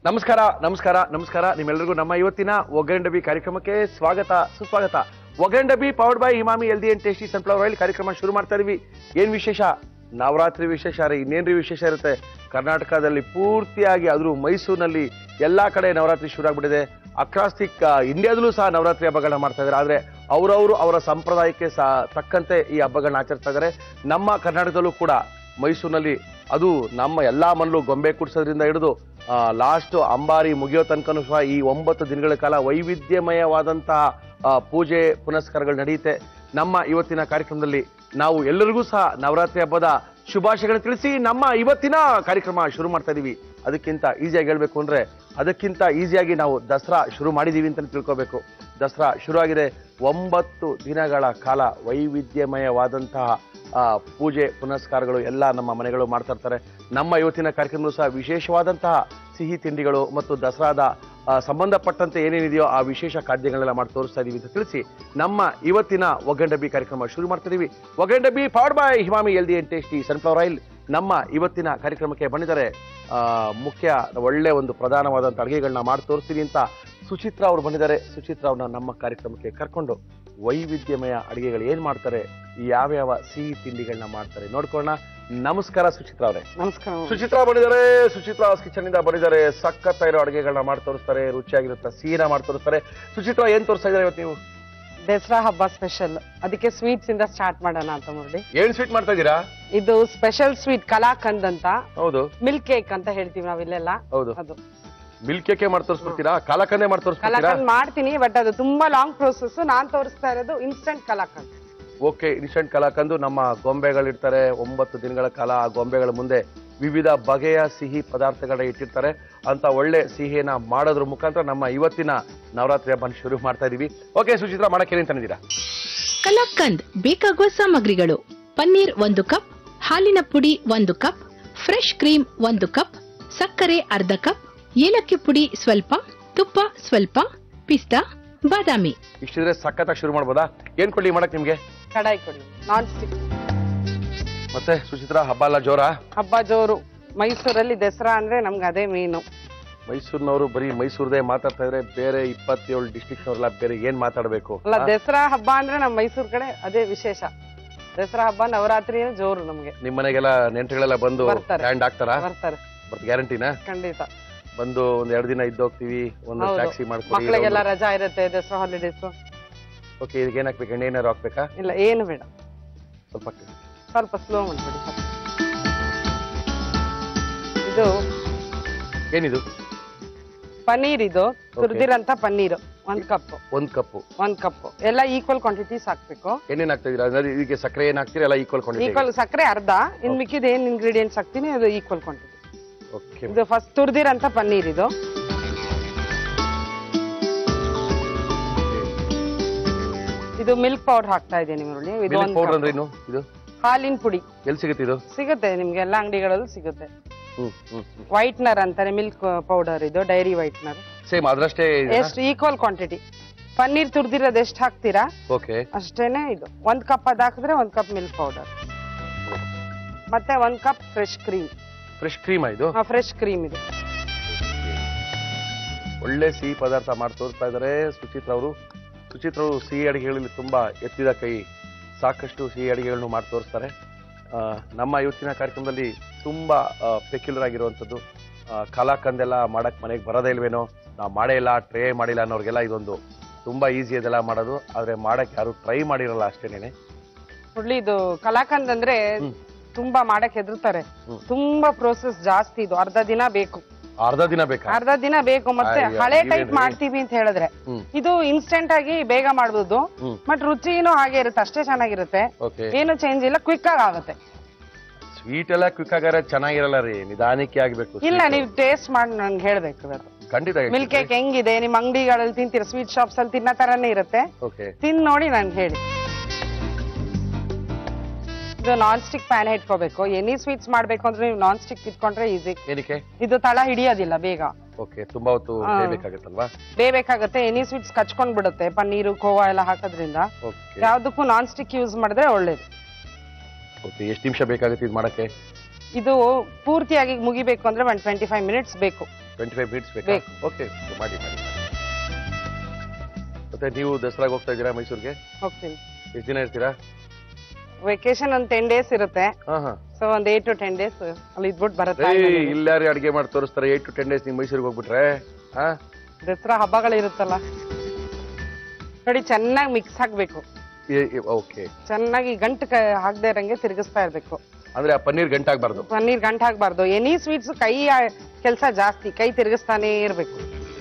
ನಮಸ್ಕಾರ ನಮಸ್ಕಾರ ನಮಸ್ಕಾರ ನಿಮ್ಮೆಲ್ಲರಿಗೂ ನಮ್ಮ ಇವತ್ತಿನ ಒಗ್ಗರಣೆ ಡಬ್ಬಿ ಕಾರ್ಯಕ್ರಮಕ್ಕೆ ಸ್ವಾಗತ ಸುಸ್ವಾಗತ Oggarane Dabbi powered by Emami healthy and tasty sunflower oil ಕಾರ್ಯಕ್ರಮ ಶುರು ಮಾಡ್ತಾ ಇದೀವಿ ಏನ್ ವಿಶೇಷ ನವರಾತ್ರಿ ವಿಶೇಷ ರೀ ಇನ್ನೇನ್ರಿ ವಿಶೇಷ ಇರುತ್ತೆ ಕರ್ನಾಟಕದಲ್ಲಿ ಪೂರ್ತಿಯಾಗಿ ಆದ್ರೂ ಮೈಸೂರಿನಲ್ಲಿ ಎಲ್ಲಾ ಕಡೆ ನವರಾತ್ರಿ ಶುರು ಆಗ್ಬಿಟ್ಟಿದೆ ಅಕ್ರಾಸ್ಟಿಕ್ ಇಂಡಿಯಾದಲ್ಲೂ ಸಹ ನವರಾತ್ರಿ ಹಬ್ಬಗಳನ್ನ ಮಾಡ್ತಾ ಇದ್ದಾರೆ ಆದ್ರೆ ಅವರವರು ಅವರ ಸಂಪ್ರದಾಯಕ್ಕೆ ಸಹ ತಕ್ಕಂತೆ ಈ ಹಬ್ಬಗಳನ್ನ ಆಚರಿಸ್ತಾ ಇದ್ದಾರೆ ನಮ್ಮ ಕರ್ನಾಟಕದಲ್ಲೂ ಕೂಡ ಮೈಸೂರಿನಲ್ಲಿ ಅದು ನಮ್ಮ ಎಲ್ಲಾ ಮನಲು ಗೊಂಬೆ ಕುಡ್ಸೋದ್ರಿಂದ ಹಿಡಿದು ಲಾಸ್ಟ್ ಅಂಬಾರಿ ಮುಗಿಯೋ ತನಕನೂ ಸಹ ಈ ಒಂಬತ್ತು ದಿನಗಳ ಕಾಲ ವೈವಿಧ್ಯಮಯವಾದಂತಹ ಆ, ಪೂಜೆ ಪುನಸ್ಕಾರಗಳು ನಡೆಯುತ್ತೆ ನಮ್ಮ ಇವತ್ತಿನ ಕಾರ್ಯಕ್ರಮದಲ್ಲಿ ನಾವು ಎಲ್ಲರಿಗೂ ಸಹ ನವರಾತ್ರಿ ಹಬ್ಬದ ಶುಭಾಶಯಗಳನ್ನು ತಿಳಿಸಿ ನಮ್ಮ ಇವತ್ತಿನ ಕಾರ್ಯಕ್ರಮ ಶುರು ಮಾಡ್ತಾ ಇದೀವಿ ಅದಕ್ಕಿಂತ ಈಸಿಯಾಗಿ ಹೇಳ್ಬೇಕು ಅಂದ್ರೆ ಅದಕ್ಕಿಂತ ಈಸಿಯಾಗಿ ನಾವು ದಸರಾ ಶುರು ಮಾಡಿದೀವಿ ಅಂತ ತಿಳ್ಕೋಬೇಕು ದಸರಾ ಶುರು ಆಗಿದೆ ಒಂಬತ್ತು ದಿನಗಳ ಕಾಲ ವೈವಿಧ್ಯಮಯವಾದಂತಹ ಆ, ಪೂಜೆ ಪುನಸ್ಕಾರಗಳು ಎಲ್ಲ ನಮ್ಮ ಮನೆಗಳು ಮಾಡ್ತಾ ಇರ್ತಾರೆ ನಮ್ಮ ಇವತ್ತಿನ ಕಾರ್ಯಕ್ರಮದಲ್ಲೂ ಸಹ ವಿಶೇಷವಾದಂತಹ ಸಿಹಿ ತಿಂಡಿಗಳು ಮತ್ತು ದಸರಾದ ಆ, ಸಂಬಂಧಪಟ್ಟಂತೆ ಏನೇನಿದೆಯೋ ಆ ವಿಶೇಷ ಖಾದ್ಯಗಳೆಲ್ಲ ಮಾಡಿ ತೋರಿಸ್ತಾ ಇದೀವಿ ಅಂತ ತಿಳಿಸಿ ನಮ್ಮ ಇವತ್ತಿನ ಒಗ್ಗಂಡಬ್ಬಿ ಕಾರ್ಯಕ್ರಮ ಶುರು ಮಾಡ್ತಾ ಇದೀವಿ ಒಗ್ಗಂಡಬ್ಬಿ powered by Emami healthy and tasty sunflower oil ನಮ್ಮ ಇವತ್ತಿನ ಕಾರ್ಯಕ್ರಮಕ್ಕೆ ಬಂದಿದ್ದಾರೆ ಆ, ಮುಖ್ಯ ಒಳ್ಳೆ ಒಂದು ಪ್ರಧಾನವಾದಂಥ ಅಡುಗೆಗಳನ್ನ ಮಾಡಿ ತೋರಿಸ್ತೀನಿ ಅಂತ ಸುಚಿತ್ರಾ ಅವರು ಬಂದಿದ್ದಾರೆ ಸುಚಿತ್ರಾ ಅವ್ರನ್ನ ನಮ್ಮ ಕಾರ್ಯಕ್ರಮಕ್ಕೆ ಕರ್ಕೊಂಡು ವೈವಿಧ್ಯಮಯ ಅಡುಗೆಗಳು ಏನ್ ಮಾಡ್ತಾರೆ ಯಾವ್ಯಾವ ಸಿಹಿ ತಿಂಡಿಗಳನ್ನ ಮಾಡ್ತಾರೆ ನೋಡ್ಕೊಳ್ಳೋಣ ನಮಸ್ಕಾರ ಸುಚಿತ್ರಾ ಅವರೇ ನಮಸ್ಕಾರ ಸುಚಿತ್ರಾ ಬಂದಿದ್ದಾರೆ ಸುಚಿತ್ರಾ ಕಿಚನ್ ಇಂದ ಬಂದಿದ್ದಾರೆ ಸಖತ್ ಇರೋ ಅಡುಗೆಗಳನ್ನ ಮಾಡಿ ತೋರಿಸ್ತಾರೆ ರುಚಿಯಾಗಿರುತ್ತೆ ಸೀನಾ ಮಾಡಿ ತೋರಿಸ್ತಾರೆ ಸುಚಿತ್ರಾ ಏನ್ ತೋರಿಸ್ತಾ ಇದ್ದಾರೆ ಇವತ್ತು ನೀವು ದಸರಾ ಹಬ್ಬ ಸ್ಪೆಷಲ್ ಅದಕ್ಕೆ ಸ್ವೀಟ್ಸ್ ಇಂದ ಸ್ಟಾರ್ಟ್ ಮಾಡೋಣ ಅಂತ ಮುರಳಿ ಏನ್ ಸ್ವೀಟ್ ಮಾಡ್ತಾ ಇದ್ದೀರಾ ಇದು ಸ್ಪೆಷಲ್ ಸ್ವೀಟ್ ಕಲಾಕಂದ್ ಅಂತ ಹೌದು ಮಿಲ್ಕ್ ಕೇಕ್ ಅಂತ ಹೇಳ್ತೀವಿ ನಾವಿಲ್ಲೆಲ್ಲ ಹೌದು ಅದು ಮಿಲ್ಕ್ ಕೇಕೆ ಮಾಡಿ ತೋರಿಸ್ಬಿಡ್ತೀರಾ ಕಾಲಕನ್ನೇ ಮಾಡಿ ತೋರಿಸ್ಬಿಡ್ತೀರಾ ಕಲಾಕಂದ್ ಮಾಡ್ತೀನಿ ಬಟ್ ಅದು ತುಂಬಾ ಲಾಂಗ್ ಪ್ರೋಸೆಸ್ ನಾನ್ ತೋರಿಸ್ತಾ ಇರೋದು instant kalakand okay instant kalakand ನಮ್ಮ ಗೊಂಬೆಗಳಿರ್ತಾರೆ ಒಂಬತ್ತು ದಿನಗಳ ಕಾಲ ಆ ಗೊಂಬೆಗಳ ಮುಂದೆ ವಿವಿಧ ಬಗೆಯ ಸಿಹಿ ಪದಾರ್ಥಗಳನ್ನ ಇಟ್ಟಿರ್ತಾರೆ ಅಂತ ಒಳ್ಳೆ ಸಿಹಿಯನ್ನ ಮಾಡೋದ್ರ ಮುಖಾಂತರ ನಮ್ಮ ಇವತ್ತಿನ ನವರಾತ್ರಿ ಹಬ್ಬನ ಶುರು ಮಾಡ್ತಾ ಇದೀವಿ ಓಕೆ ಸುಚಿತ್ರಾ ಮಾಡಕ್ಕೆ ಏನೇನ್ ತಂದಿದ್ದೀರಾ ಕಲಾಕಂದ್ ಬೇಕಾಗುವ ಸಾಮಗ್ರಿಗಳು ಪನ್ನೀರ್ ಒಂದು ಕಪ್ ಹಾಲಿನ ಪುಡಿ ಒಂದು ಕಪ್ ಫ್ರೆಶ್ ಕ್ರೀಮ್ ಒಂದು ಕಪ್ ಸಕ್ಕರೆ ಅರ್ಧ ಕಪ್ ಏಲಕ್ಕಿ ಪುಡಿ ಸ್ವಲ್ಪ ತುಪ್ಪ ಸ್ವಲ್ಪ ಪಿಸ್ತಾ ಬಾದಾಮಿ ಇಷ್ಟಿದ್ರೆ ಸಖತ್ತಾಗಿ ಶುರು ಮಾಡ್ಬೋದಾ ಏನ್ ಕೊಡ್ಲಿ ಮಾಡಕ್ ನಿಮ್ಗೆ ಕಡಾಯಿ ಕೊಡಿ ನಾನ್ ಸ್ಟಿಕ್ ಮತ್ತೆ ಸುಚಿತ್ರಾ ಹಬ್ಬ ಎಲ್ಲ ಜೋರ ಹಬ್ಬ ಜೋರು ಮೈಸೂರಲ್ಲಿ ದಸರಾ ಅಂದ್ರೆ ನಮ್ಗೆ ಅದೇ ಮೇನು ಮೈಸೂರಿನವರು ಬರೀ ಮೈಸೂರದೇ ಮಾತಾಡ್ತಾ ಇದ್ರೆ ಬೇರೆ ಇಪ್ಪತ್ತೇಳು ಡಿಸ್ಟ್ರಿಕ್ಟ್ನವ್ರೆಲ್ಲ ಬೇರೆ ಏನ್ ಮಾತಾಡ್ಬೇಕು ಅಲ್ಲ ದಸರಾ ಹಬ್ಬ ಅಂದ್ರೆ ನಮ್ ಮೈಸೂರ್ ಕಡೆ ಅದೇ ವಿಶೇಷ ದಸರಾ ಹಬ್ಬ ನವರಾತ್ರಿ ಜೋರು ನಮ್ಗೆ ನಿಮ್ ಮನೆಗೆಲ್ಲ ನೆಂಟರುಗಳೆಲ್ಲ ಬಂದು ಬರ್ತಾರೆ. ಹ್ಯಾಂಡ್ ಹಾಕ್ತಾರಾ ಬರ್ತಾರೆ ಬಟ್ ಗ್ಯಾರಂಟಿನಾ ಖಂಡಿತ ಬಂದು ಒಂದ್ ಎರಡು ದಿನ ಇದ್ದು ಹೋಗ್ತೀವಿ ಒಂದು ಹೌದು. ಟ್ಯಾಕ್ಸಿ ಮಾಡ್ಕೊಡಿ ಮಕ್ಳಿಗೆಲ್ಲ ರಜಾ ಇರುತ್ತೆ ದಸರಾ ಹಾಲಿಡೇಸ್ ಓಕೆ ಇದಕ್ಕೆ ಏನ್ ಹಾಕ್ಬೇಕು ಎಣ್ಣೆ ಏನಾರು ಹಾಕ್ಬೇಕಾ ಇಲ್ಲ ಏನು ಬೇಡ ಸ್ವಲ್ಪ ಹಾಕ್ಬೇಕು. ಸ್ವಲ್ಪ ಸ್ಲೋ ಮಾಡ್ಬಿಡಿ ಸ್ವಲ್ಪ. ಇದು ಏನಿದು ಪನ್ನೀರ್ ಇದು ತುರ್ದಿರಂತ ಪನ್ನೀರ್ ಒಂದ್ ಕಪ್ ಒಂದ್ ಕಪ್ಪು ಒಂದ್ ಕಪ್ ಎಲ್ಲ ಈಕ್ವಲ್ ಕ್ವಾಂಟಿಟೀಸ್ ಹಾಕ್ಬೇಕು ಏನೇನ್ ಹಾಕ್ತಾ ಇದೀರಾ ಅಂದ್ರೆ ಇದಕ್ಕೆ ಸಕ್ಕರೆ ಏನ್ ಹಾಕ್ತೀರಾ ಎಲ್ಲ ಈಕ್ವಲ್ ಕೊಂಡಿದ್ದೀವಿ ಈಕ್ವಲ್ ಸಕ್ಕರೆ ಅರ್ಧ ಇನ್ ಮಿಕ್ಕಿದ ಏನ್ ಇಂಗ್ರೀಡಿಯೆಂಟ್ಸ್ ಹಾಕ್ತೀನಿ ಅದು ಈಕ್ವಲ್ ಕ್ವಾಂಟಿಟಿ ಓಕೆ ಇದು ಫಸ್ಟ್ ತುರ್ದಿರಂತ ಪನ್ನೀರ್ ಇದು ಇದು ಮಿಲ್ಕ್ ಪೌಡರ್ ಹಾಕ್ತಾ ಇದ್ದೀನಿ ಮುರಳಿ ಇದು ಒಂದ್ ಪೌಡರ್ cup. ಅಂದ್ರೆ ಏನು ಇದು ಹಾಲಿನ ಪುಡಿ ಎಲ್ಲಿ ಸಿಗುತ್ತೆ ಇದು ಸಿಗುತ್ತೆ ನಿಮ್ಗೆ ಎಲ್ಲ ಅಂಗಡಿಗಳಲ್ಲೂ ಸಿಗುತ್ತೆ ಹ್ಮ್ ಹ್ಮ್ ವೈಟ್ನರ್ ಅಂತಾರೆ ಮಿಲ್ಕ್ ಪೌಡರ್ ಇದು ಡೈರಿ ವೈಟ್ನರ್ ಸೇಮ್ ಅದ್ರಷ್ಟೇ ಎಷ್ಟು ಈಕ್ವಲ್ ಕ್ವಾಂಟಿಟಿ ಪನ್ನೀರ್ ತುರ್ದಿರೋದು ಎಷ್ಟು ಹಾಕ್ತೀರಾ ಓಕೆ ಅಷ್ಟೇನೆ ಇದು ಒಂದ್ ಕಪ್ ಅದ್ ಹಾಕಿದ್ರೆ ಒಂದ್ ಕಪ್ ಮಿಲ್ಕ್ ಪೌಡರ್ ಮತ್ತೆ ಒಂದ್ cup fresh cream fresh cream ಇದು ಫ್ರೆಶ್ ಕ್ರೀಮ್ ಇದು ಒಳ್ಳೆ ಸಿಹಿ ಪದಾರ್ಥ ಮಾಡಿ ತೋರಿಸ್ತಾ ಇದ್ದಾರೆ ಸುಚಿತ್ರ ಅವರು ಸುಚಿತ್ರ ಅವರು ಸಿಹಿ ಅಡುಗೆಗಳಲ್ಲಿ ತುಂಬಾ ಎತ್ತಿದ ಕೈ ಸಾಕಷ್ಟು ಸಿಹಿ ಅಡುಗೆಗಳನ್ನು ಮಾಡಿ ತೋರಿಸ್ತಾರೆ ಆ, ನಮ್ಮ ಇವತ್ತಿನ ಕಾರ್ಯಕ್ರಮದಲ್ಲಿ ತುಂಬಾ ಪೆಕ್ಯುಲರ್ ಆಗಿರುವಂಥದ್ದು ಆ, ಕಲಾಕಂದೆಲ್ಲ ಮಾಡಕ್ ಮನೆಗೆ ಬರೋದೇ ಇಲ್ವೇನೋ ನಾವು ಮಾಡೇ ಇಲ್ಲ ಟ್ರೈ ಮಾಡಿಲ್ಲ ಅನ್ನೋರಿಗೆಲ್ಲ ಇದೊಂದು ತುಂಬಾ ಈಸಿ ಅದೆಲ್ಲ ಮಾಡೋದು ಆದ್ರೆ ಮಾಡಕ್ ಯಾರು ಟ್ರೈ ಮಾಡಿರಲ್ಲ ಅಷ್ಟೇನೆ ಹುಡ್ಲಿ ಇದು ಕಲಾಕಂದ್ ಅಂದ್ರೆ ತುಂಬಾ ಮಾಡಕ್ ಹೆದರ್ತಾರೆ ಹ್ಮ್. ತುಂಬಾ ಪ್ರೋಸೆಸ್ ಜಾಸ್ತಿ ಇದು ಅರ್ಧ ದಿನ ಬೇಕು ಅರ್ಧ ದಿನ ಬೇಕಾ ಅರ್ಧ ದಿನ ಬೇಕು ಮತ್ತೆ ಅಯ್ಯೋ, ಹಳೆ ಟೈಪ್ ಇವೇನ್ರಿ? ಮಾಡ್ತೀವಿ ಅಂತ ಹೇಳಿದ್ರೆ ಹ್ಮ್ ಇದು ಇನ್ಸ್ಟೆಂಟ್ ಆಗಿ ಬೇಗ ಮಾಡ್ಬೋದು ಹ್ಮ್ ಬಟ್ ರುಚಿನೂ ಹಾಗೆ ಇರುತ್ತೆ ಅಷ್ಟೇ ಚೆನ್ನಾಗಿರುತ್ತೆ ಓಕೆ ಏನು ಚೇಂಜ್ ಇಲ್ಲ ಕ್ವಿಕ್ ಆಗಿ ಆಗುತ್ತೆ ಸ್ವೀಟ್ ಎಲ್ಲ ಕ್ವಿಕ್ ಆಗಾರೆ ಚೆನ್ನಾಗಿರಲ್ಲ ರೀ ನಿಧಾನಕ್ಕೆ ಆಗ್ಬೇಕು ಇಲ್ಲ sweet. ನೀವು ಟೇಸ್ಟ್ ಮಾಡಿ ನಂಗೆ ಹೇಳ್ಬೇಕು ಇವತ್ತು ಖಂಡಿತ ಮಿಲ್ಕ್ ಕೇಕ್ ಹೆಂಗಿದೆ ನಿಮ್ ಅಂಗಡಿಗಳಲ್ಲಿ ತಿಂತೀರ ಸ್ವೀಟ್ ಶಾಪ್ಸ್ ಅಲ್ಲಿ ತಿನ್ನೋ ತರನೇ ಇರುತ್ತೆ ಓಕೆ ತಿಂದ್ ನೋಡಿ ನನ್ಗೆ ಹೇಳಿ ಇದು ನಾನ್ ಸ್ಟಿಕ್ ಪ್ಯಾನ್ ಇಟ್ಕೋಬೇಕು ಎನಿ ಸ್ವೀಟ್ಸ್ ಮಾಡ್ಬೇಕು ಅಂದ್ರೆ ನೀವು ನಾನ್ ಸ್ಟಿಕ್ ಇಟ್ಕೊಂಡ್ರೆ ಈಸಿ ಏನಕ್ಕೆ ಇದು ತಳ ಹಿಡಿಯೋದಿಲ್ಲ ಬೇಗ ಓಕೆ ತುಂಬಾ ಹೊತ್ತು ಹಾ. ಬೇಯಬೇಕಾಗತ್ತಲ್ವಾ ಬೇಬೇಕಾಗತ್ತೆ ಎನಿ ಸ್ವೀಟ್ಸ್ ಕಚ್ಕೊಂಡ್ ಬಿಡುತ್ತೆ ಪನ್ನೀರು ಖೋವಾ ಎಲ್ಲ ಹಾಕೋದ್ರಿಂದ ಓಕೆ ಯಾವ್ದಕ್ಕೂ ನಾನ್ ಸ್ಟಿಕ್ ಯೂಸ್ ಮಾಡಿದ್ರೆ ಒಳ್ಳೇದು ಓಕೆ ಎಷ್ಟು ನಿಮಿಷ ಬೇಕಾಗುತ್ತೆ ಇದು ಮಾಡಕ್ಕೆ ಇದು ಪೂರ್ತಿಯಾಗಿ ಮುಗಿಬೇಕು ಅಂದ್ರೆ ಒನ್ ಟ್ವೆಂಟಿ ಫೈವ್ ಮಿನಿಟ್ಸ್ ಬೇಕು ಟ್ವೆಂಟಿ ಫೈವ್ ಮಿನಿಟ್ಸ್ ಬೇಕಾ ಬೇಕು. ಓಕೆ ಮಾಡಿ ಮಾಡಿ ಮತ್ತೆ ನೀವು ದಸರಾಗೆ ಹೋಗ್ತಾ ಇದ್ದೀರಾ ಮೈಸೂರಿಗೆ ಹೋಗ್ತೀನಿ ಎಷ್ಟು ದಿನ ಇರ್ತೀರಾ ವೆಕೇಶನ್ ಒಂದ್ ಟೆನ್ ಡೇಸ್ ಇರುತ್ತೆ ಹಾ ಹಾ ಸೊ ಒಂದ್ ಏಟ್ ಟು ಟೆನ್ ಡೇಸ್ ಅಲ್ಲಿ ಇದ್ಬಿಟ್ಟು ಬರುತ್ತೆ ಏಯ್ ಇಲ್ಲಾರಿ ಅಡಿಗೆ ಮಾಡಿ ತೋರಿಸ್ತಾರೆ ಏಟ್ ಟು ಟೆನ್ ಡೇಸ್ ನೀವು ಮೈಸೂರಿಗೆ ಹೋಗ್ಬಿಟ್ರೆ ಹಾ ದಸರಾ ಹಬ್ಬಗಳಿರುತ್ತಲ್ಲ ನೋಡಿ ಚೆನ್ನಾಗಿ ಮಿಕ್ಸ್ ಹಾಕ್ಬೇಕು ಓಕೆ ಚೆನ್ನಾಗಿ ಗಂಟು ಹಾಕದೇ ಇರಂಗೆ ತಿರುಗಿಸ್ತಾ ಇರ್ಬೇಕು ಅಂದ್ರೆ ಆ ಪನ್ನೀರ್ ಗಂಟಾಗ್ಬಾರ್ದು ಪನ್ನೀರ್ ಗಂಟು ಹಾಕ್ಬಾರ್ದು ಎನಿ ಸ್ವೀಟ್ಸ್ ಕೈ ಕೆಲಸ ಜಾಸ್ತಿ ಕೈ ತಿರುಗಿಸ್ತಾನೇ ಇರ್ಬೇಕು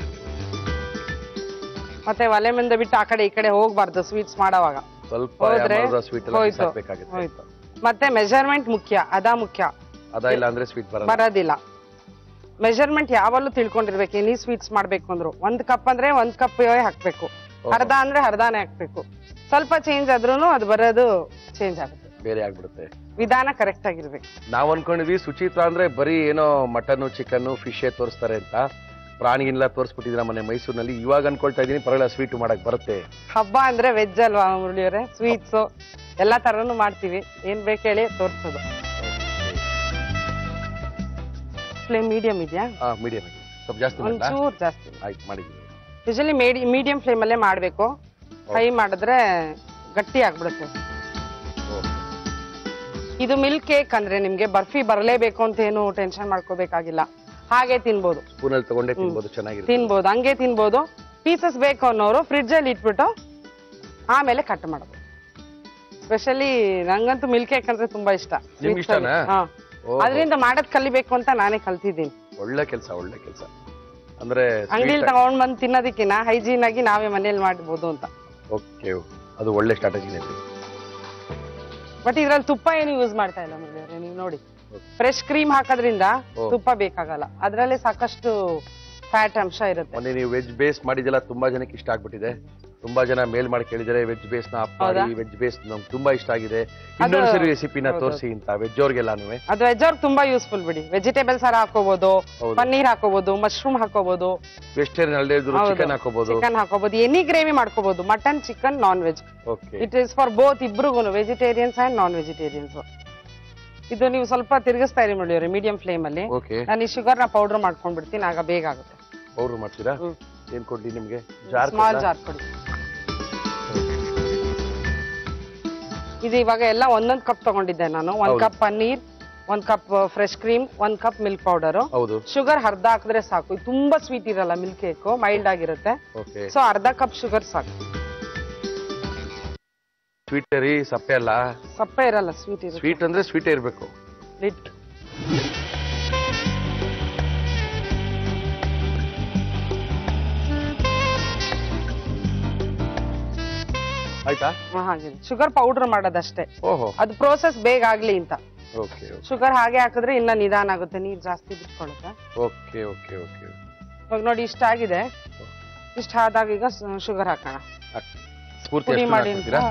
ಮತ್ತೆ ಒಲೆ ಮುಂದೆ ಬಿಟ್ಟು ಆ ಕಡೆ ಈ ಕಡೆ ಹೋಗ್ಬಾರ್ದು ಸ್ವೀಟ್ಸ್ ಮಾಡೋವಾಗ ಸ್ವಲ್ಪ ಹೋದ್ರೆ ಸ್ವೀಟ್ ಎಲ್ಲ ಹೋಯ್ತು ಬಿಸಾಕ್ಬೇಕಾಗುತ್ತೆ ಹೋಯ್ತು ಮತ್ತೆ ಮೆಜರ್ಮೆಂಟ್ ಮುಖ್ಯ ಅದ ಮುಖ್ಯ ಅದ ಇಲ್ಲ ಅಂದ್ರೆ ಸ್ವೀಟ್ ಬರಲ್ಲ ಬರೋದಿಲ್ಲ ಮೆಜರ್ಮೆಂಟ್ ಯಾವಲ್ಲೂ ತಿಳ್ಕೊಂಡಿರ್ಬೇಕು ಎನಿ ಸ್ವೀಟ್ಸ್ ಮಾಡ್ಬೇಕು ಅಂದ್ರು ಒಂದ್ ಕಪ್ ಅಂದ್ರೆ ಒಂದ್ ಕಪ್ ಹಾಕ್ಬೇಕು ಅರ್ಧ ಅಂದ್ರೆ ಅರ್ಧಾನೇ ಹಾಕ್ಬೇಕು ಸ್ವಲ್ಪ ಚೇಂಜ್ ಆದ್ರೂ ಅದು ಬರೋದು ಚೇಂಜ್ ಆಗುತ್ತೆ ಬೇರೆ ಆಗ್ಬಿಡುತ್ತೆ ವಿಧಾನ ಕರೆಕ್ಟ್ ಆಗಿರ್ಬೇಕು ನಾವ್ ಅನ್ಕೊಂಡಿದ್ವಿ ಸುಚಿತ್ರ ಅಂದ್ರೆ ಬರೀ ಏನೋ ಮಟನ್ ಚಿಕನ್ ಫಿಶೇ ತೋರಿಸ್ತಾರೆ ಅಂತ ಪ್ರಾಣಿಗಿನ್ನೆಲ್ಲ ತೋರಿಸ್ಬಿಟ್ಟಿದ್ರ ಮನೆ ಮೈಸೂರಿನಲ್ಲಿ ಇವಾಗ ಅನ್ಕೊಳ್ತಾ ಇದೀನಿ ಪರವಾಗಿಲ್ಲ ಸ್ವೀಟ್ ಮಾಡಕ್ ಬರುತ್ತೆ ಹಬ್ಬ ಅಂದ್ರೆ ವೆಜ್ ಅಲ್ವಾ ಮುರಳಿಯವರೇ ಸ್ವೀಟ್ಸ್ ಎಲ್ಲಾ ತರನು ಮಾಡ್ತೀವಿ ಏನ್ ಬೇಕು ಹೇಳಿ ತೋರ್ಸೋದು ಫ್ಲೇಮ್ ಮೀಡಿಯಂ ಇದೆಯಾ ಹಾ ಮೀಡಿಯಂ ಸ್ವಲ್ಪ ಜಾಸ್ತಿ ಮಾಡಲಾ ಒಂಚೂರ್ ಜಾಸ್ತಿ ಆಯ್ತು ಮಾಡಿದ್ದೀನಿ ಯೂಶಲಿ ಮೀಡಿಯಂ ಫ್ಲೇಮ್ ಅಲ್ಲೇ ಮಾಡ್ಬೇಕು ಹೈ ಮಾಡಿದ್ರೆ ಗಟ್ಟಿ ಆಗ್ಬಿಡುತ್ತೆ ಇದು ಮಿಲ್ಕ್ ಕೇಕ್ ಅಂದ್ರೆ ನಿಮ್ಗೆ ಬರ್ಫಿ ಬರಲೇಬೇಕು ಅಂತ ಏನು ಟೆನ್ಷನ್ ಮಾಡ್ಕೋಬೇಕಾಗಿಲ್ಲ ಹಾಗೆ ತಿನ್ಬೋದು ಸ್ಪೂನಲ್ಲಿ ತಗೊಂಡೇ ತಿನ್ಬೋದು ಚೆನ್ನಾಗಿರುತ್ತೆ ತಿನ್ಬೋದು ಹಂಗೆ ತಿನ್ಬೋದು ಪೀಸಸ್ ಬೇಕು ಅನ್ನೋರು ಫ್ರಿಡ್ಜ್ ಅಲ್ಲಿ ಇಟ್ಬಿಟ್ಟು ಆಮೇಲೆ ಕಟ್ ಮಾಡೋದು ಸ್ಪೆಷಲಿ ನಂಗಂತೂ ಮಿಲ್ಕ್ ಕೇಕ್ ಅಂದ್ರೆ ತುಂಬಾ ಇಷ್ಟ ನಿಮ್ಗೆ ಇಷ್ಟನಾ? ಹಾ ಓಹೋ. ಅದರಿಂದ ಮಾಡೋದ್ ಕಲಿಬೇಕು ಅಂತ ನಾನೇ ಕಲ್ತಿದ್ದೀನಿ ಒಳ್ಳೆ ಕೆಲಸ ಒಳ್ಳೆ ಕೆಲಸ ಅಂದ್ರೆ ಅಂಗಡಿಲಿ ತಗೊಂಡ್ ಬಂದ್ ತಿನ್ನೋದಕ್ಕಿನ ಹೈಜೀನ್ ಆಗಿ ನಾವೇ ಮನೇಲಿ ಮಾಡ್ಬೋದು ಅಂತ ಓಕೆ ಅದು ಒಳ್ಳೆ ಸ್ಟ್ರಾಟಜಿನೇ ಬಟ್ ಇದ್ರಲ್ಲಿ ತುಪ್ಪ ಏನು ಯೂಸ್ ಮಾಡ್ತಾ ಇಲ್ಲ ಮುರಳಿಯವ್ರೆ ನೀವು ನೋಡಿ ಫ್ರೆಶ್ ಕ್ರೀಮ್ ಹಾಕೋದ್ರಿಂದ ಓ. ತುಪ್ಪ ಬೇಕಾಗಲ್ಲ ಅದ್ರಲ್ಲಿ ಸಾಕಷ್ಟು ಫ್ಯಾಟ್ ಅಂಶ ಇರುತ್ತೆ ಮೊನ್ನೆ ನೀವು ವೆಜ್ ಬೇಸ್ ಮಾಡಿದೆಲ್ಲ ತುಂಬಾ ಜನಕ್ಕೆ ಇಷ್ಟ ಆಗ್ಬಿಟ್ಟಿದೆ ತುಂಬಾ ಜನ ಮೇಲ್ ಮಾಡಿ ಕೇಳಿದರೆ ವೆಜ್ ಬೇಸ್ ನ ಅಪ್ ಮಾಡಿ ಹೌದಾ? ವೆಜ್ ಬೇಸ್ ನಮ್ಗೆ ತುಂಬಾ ಇಷ್ಟ ಆಗಿದೆ ಇನ್ನೊಂದ್ಸರಿ ರೆಸಿಪಿನ ಹೌದು. ತೋರಿಸಿ ಅಂತ ವೆಜ್ ಅವ್ರಿಗೆಲ್ಲಾನು ಅದು ವೆಜ್ ಅವ್ರಿಗೆ ತುಂಬಾ ಯೂಸ್ಫುಲ್ ಬಿಡಿ ವೆಜಿಟೇಬಲ್ಸ್ ಸಾರ ಹಾಕೋಬಹುದು ಹೌದು. ಪನ್ನೀರ್ ಹಾಕೋಬಹುದು ಮಶ್ರೂಮ್ ಹಾಕೋಬಹುದು ವೆಜಿಟೇರಿಯನ್ ಅಲ್ಲದೆ ಇದ್ರು ಚಿಕನ್ ಹಾಕೋಬಹುದು ಚಿಕನ್ ಹಾಕೋಬಹುದು ಎನಿ ಗ್ರೇವಿ ಮಾಡ್ಕೋಬಹುದು mutton chicken non veg okay it is for both ಇಬ್ರಿಗೂ ವೆಜಿಟೇರಿಯನ್ಸ್ ಅಂಡ್ ನಾನ್ ವೆಜಿಟೇರಿಯನ್ಸ್ ಇದು ನೀವು ಸ್ವಲ್ಪ ತಿರುಗಿಸ್ತಾ ಇರಿ ಮುಳಿಯೋರಿ ಮೀಡಿಯಂ ಫ್ಲೇಮ್ ಅಲ್ಲಿ ಓಕೆ ನಾನು ಈ ಶುಗರ್ ನ ಪೌಡರ್ ಮಾಡ್ಕೊಂಡ್ಬಿಡ್ತೀನಿ ಆಗ ಬೇಗ ಆಗುತ್ತೆ ಪೌಡರ್ ಮಾಡ್ತೀರಾ ಹ್ಮ್. ಏನ್ ಕೊಡ್ಲಿ ನಿಮ್ಗೆ ಜಾರ್ ಸ್ಮಾಲ್ ಜಾರ್ ಕೊಡಿ ಇದು ಇವಾಗ ಎಲ್ಲ ಒಂದೊಂದ್ ಕಪ್ ತಗೊಂಡಿದ್ದೆ ನಾನು ಒಂದ್ ಹೌದು. ಕಪ್ ಪನ್ನೀರ್ ಒಂದ್ ಕಪ್ ಫ್ರೆಶ್ ಕ್ರೀಮ್ ಒಂದ್ ಕಪ್ ಮಿಲ್ಕ್ ಪೌಡರ್ ಹೌದು ಶುಗರ್ ಅರ್ಧ ಹಾಕಿದ್ರೆ ಸಾಕು ಇದು ತುಂಬಾ ಸ್ವೀಟ್ ಇರಲ್ಲ ಮಿಲ್ಕ್ ಕೇಕ್ ಮೈಲ್ಡ್ ಆಗಿರುತ್ತೆ ಓಕೆ ಸೊ ಅರ್ಧ ಕಪ್ ಶುಗರ್ ಸಾಕು ಸ್ವೀಟ್ ರೀ ಸಪ್ಪೆ ಅಲ್ಲ ಸಪ್ಪೆ ಇರಲ್ಲ ಸ್ವೀಟ್ ಇರುತ್ತೆ ಸ್ವೀಟ್ ಅಂದ್ರೆ ಸ್ವೀಟೇ ಇರ್ಬೇಕು ಲಿಟ್ ಆಯ್ತಾ ಹಾಗೆ ಶುಗರ್ ಪೌಡರ್ ಮಾಡೋದಷ್ಟೇ ಓಹೋ ಅದು ಪ್ರೋಸೆಸ್ ಬೇಗ ಆಗ್ಲಿ ಅಂತ ಓಕೆ ಶುಗರ್ ಹಾಗೆ ಹಾಕಿದ್ರೆ ಇನ್ನ ನಿಧಾನ ಆಗುತ್ತೆ ನೀರ್ ಜಾಸ್ತಿ ಬಿಟ್ಕೊಳ್ಳುತ್ತೆ ಓಕೆ ಓಕೆ ಓಕೆ ಇವಾಗ ನೋಡಿ ಇಷ್ಟ ಆಗಿದೆ ಇಷ್ಟ ಆದಾಗ ಈಗ ಶುಗರ್ ಹಾಕೋಣ ಸ್ಫೂರ್ತಿ ಪುಡಿ ಎಷ್ಟು ಮಾಡಿ ಹಾಕ್ಬಿಡ್ತೀರಾ?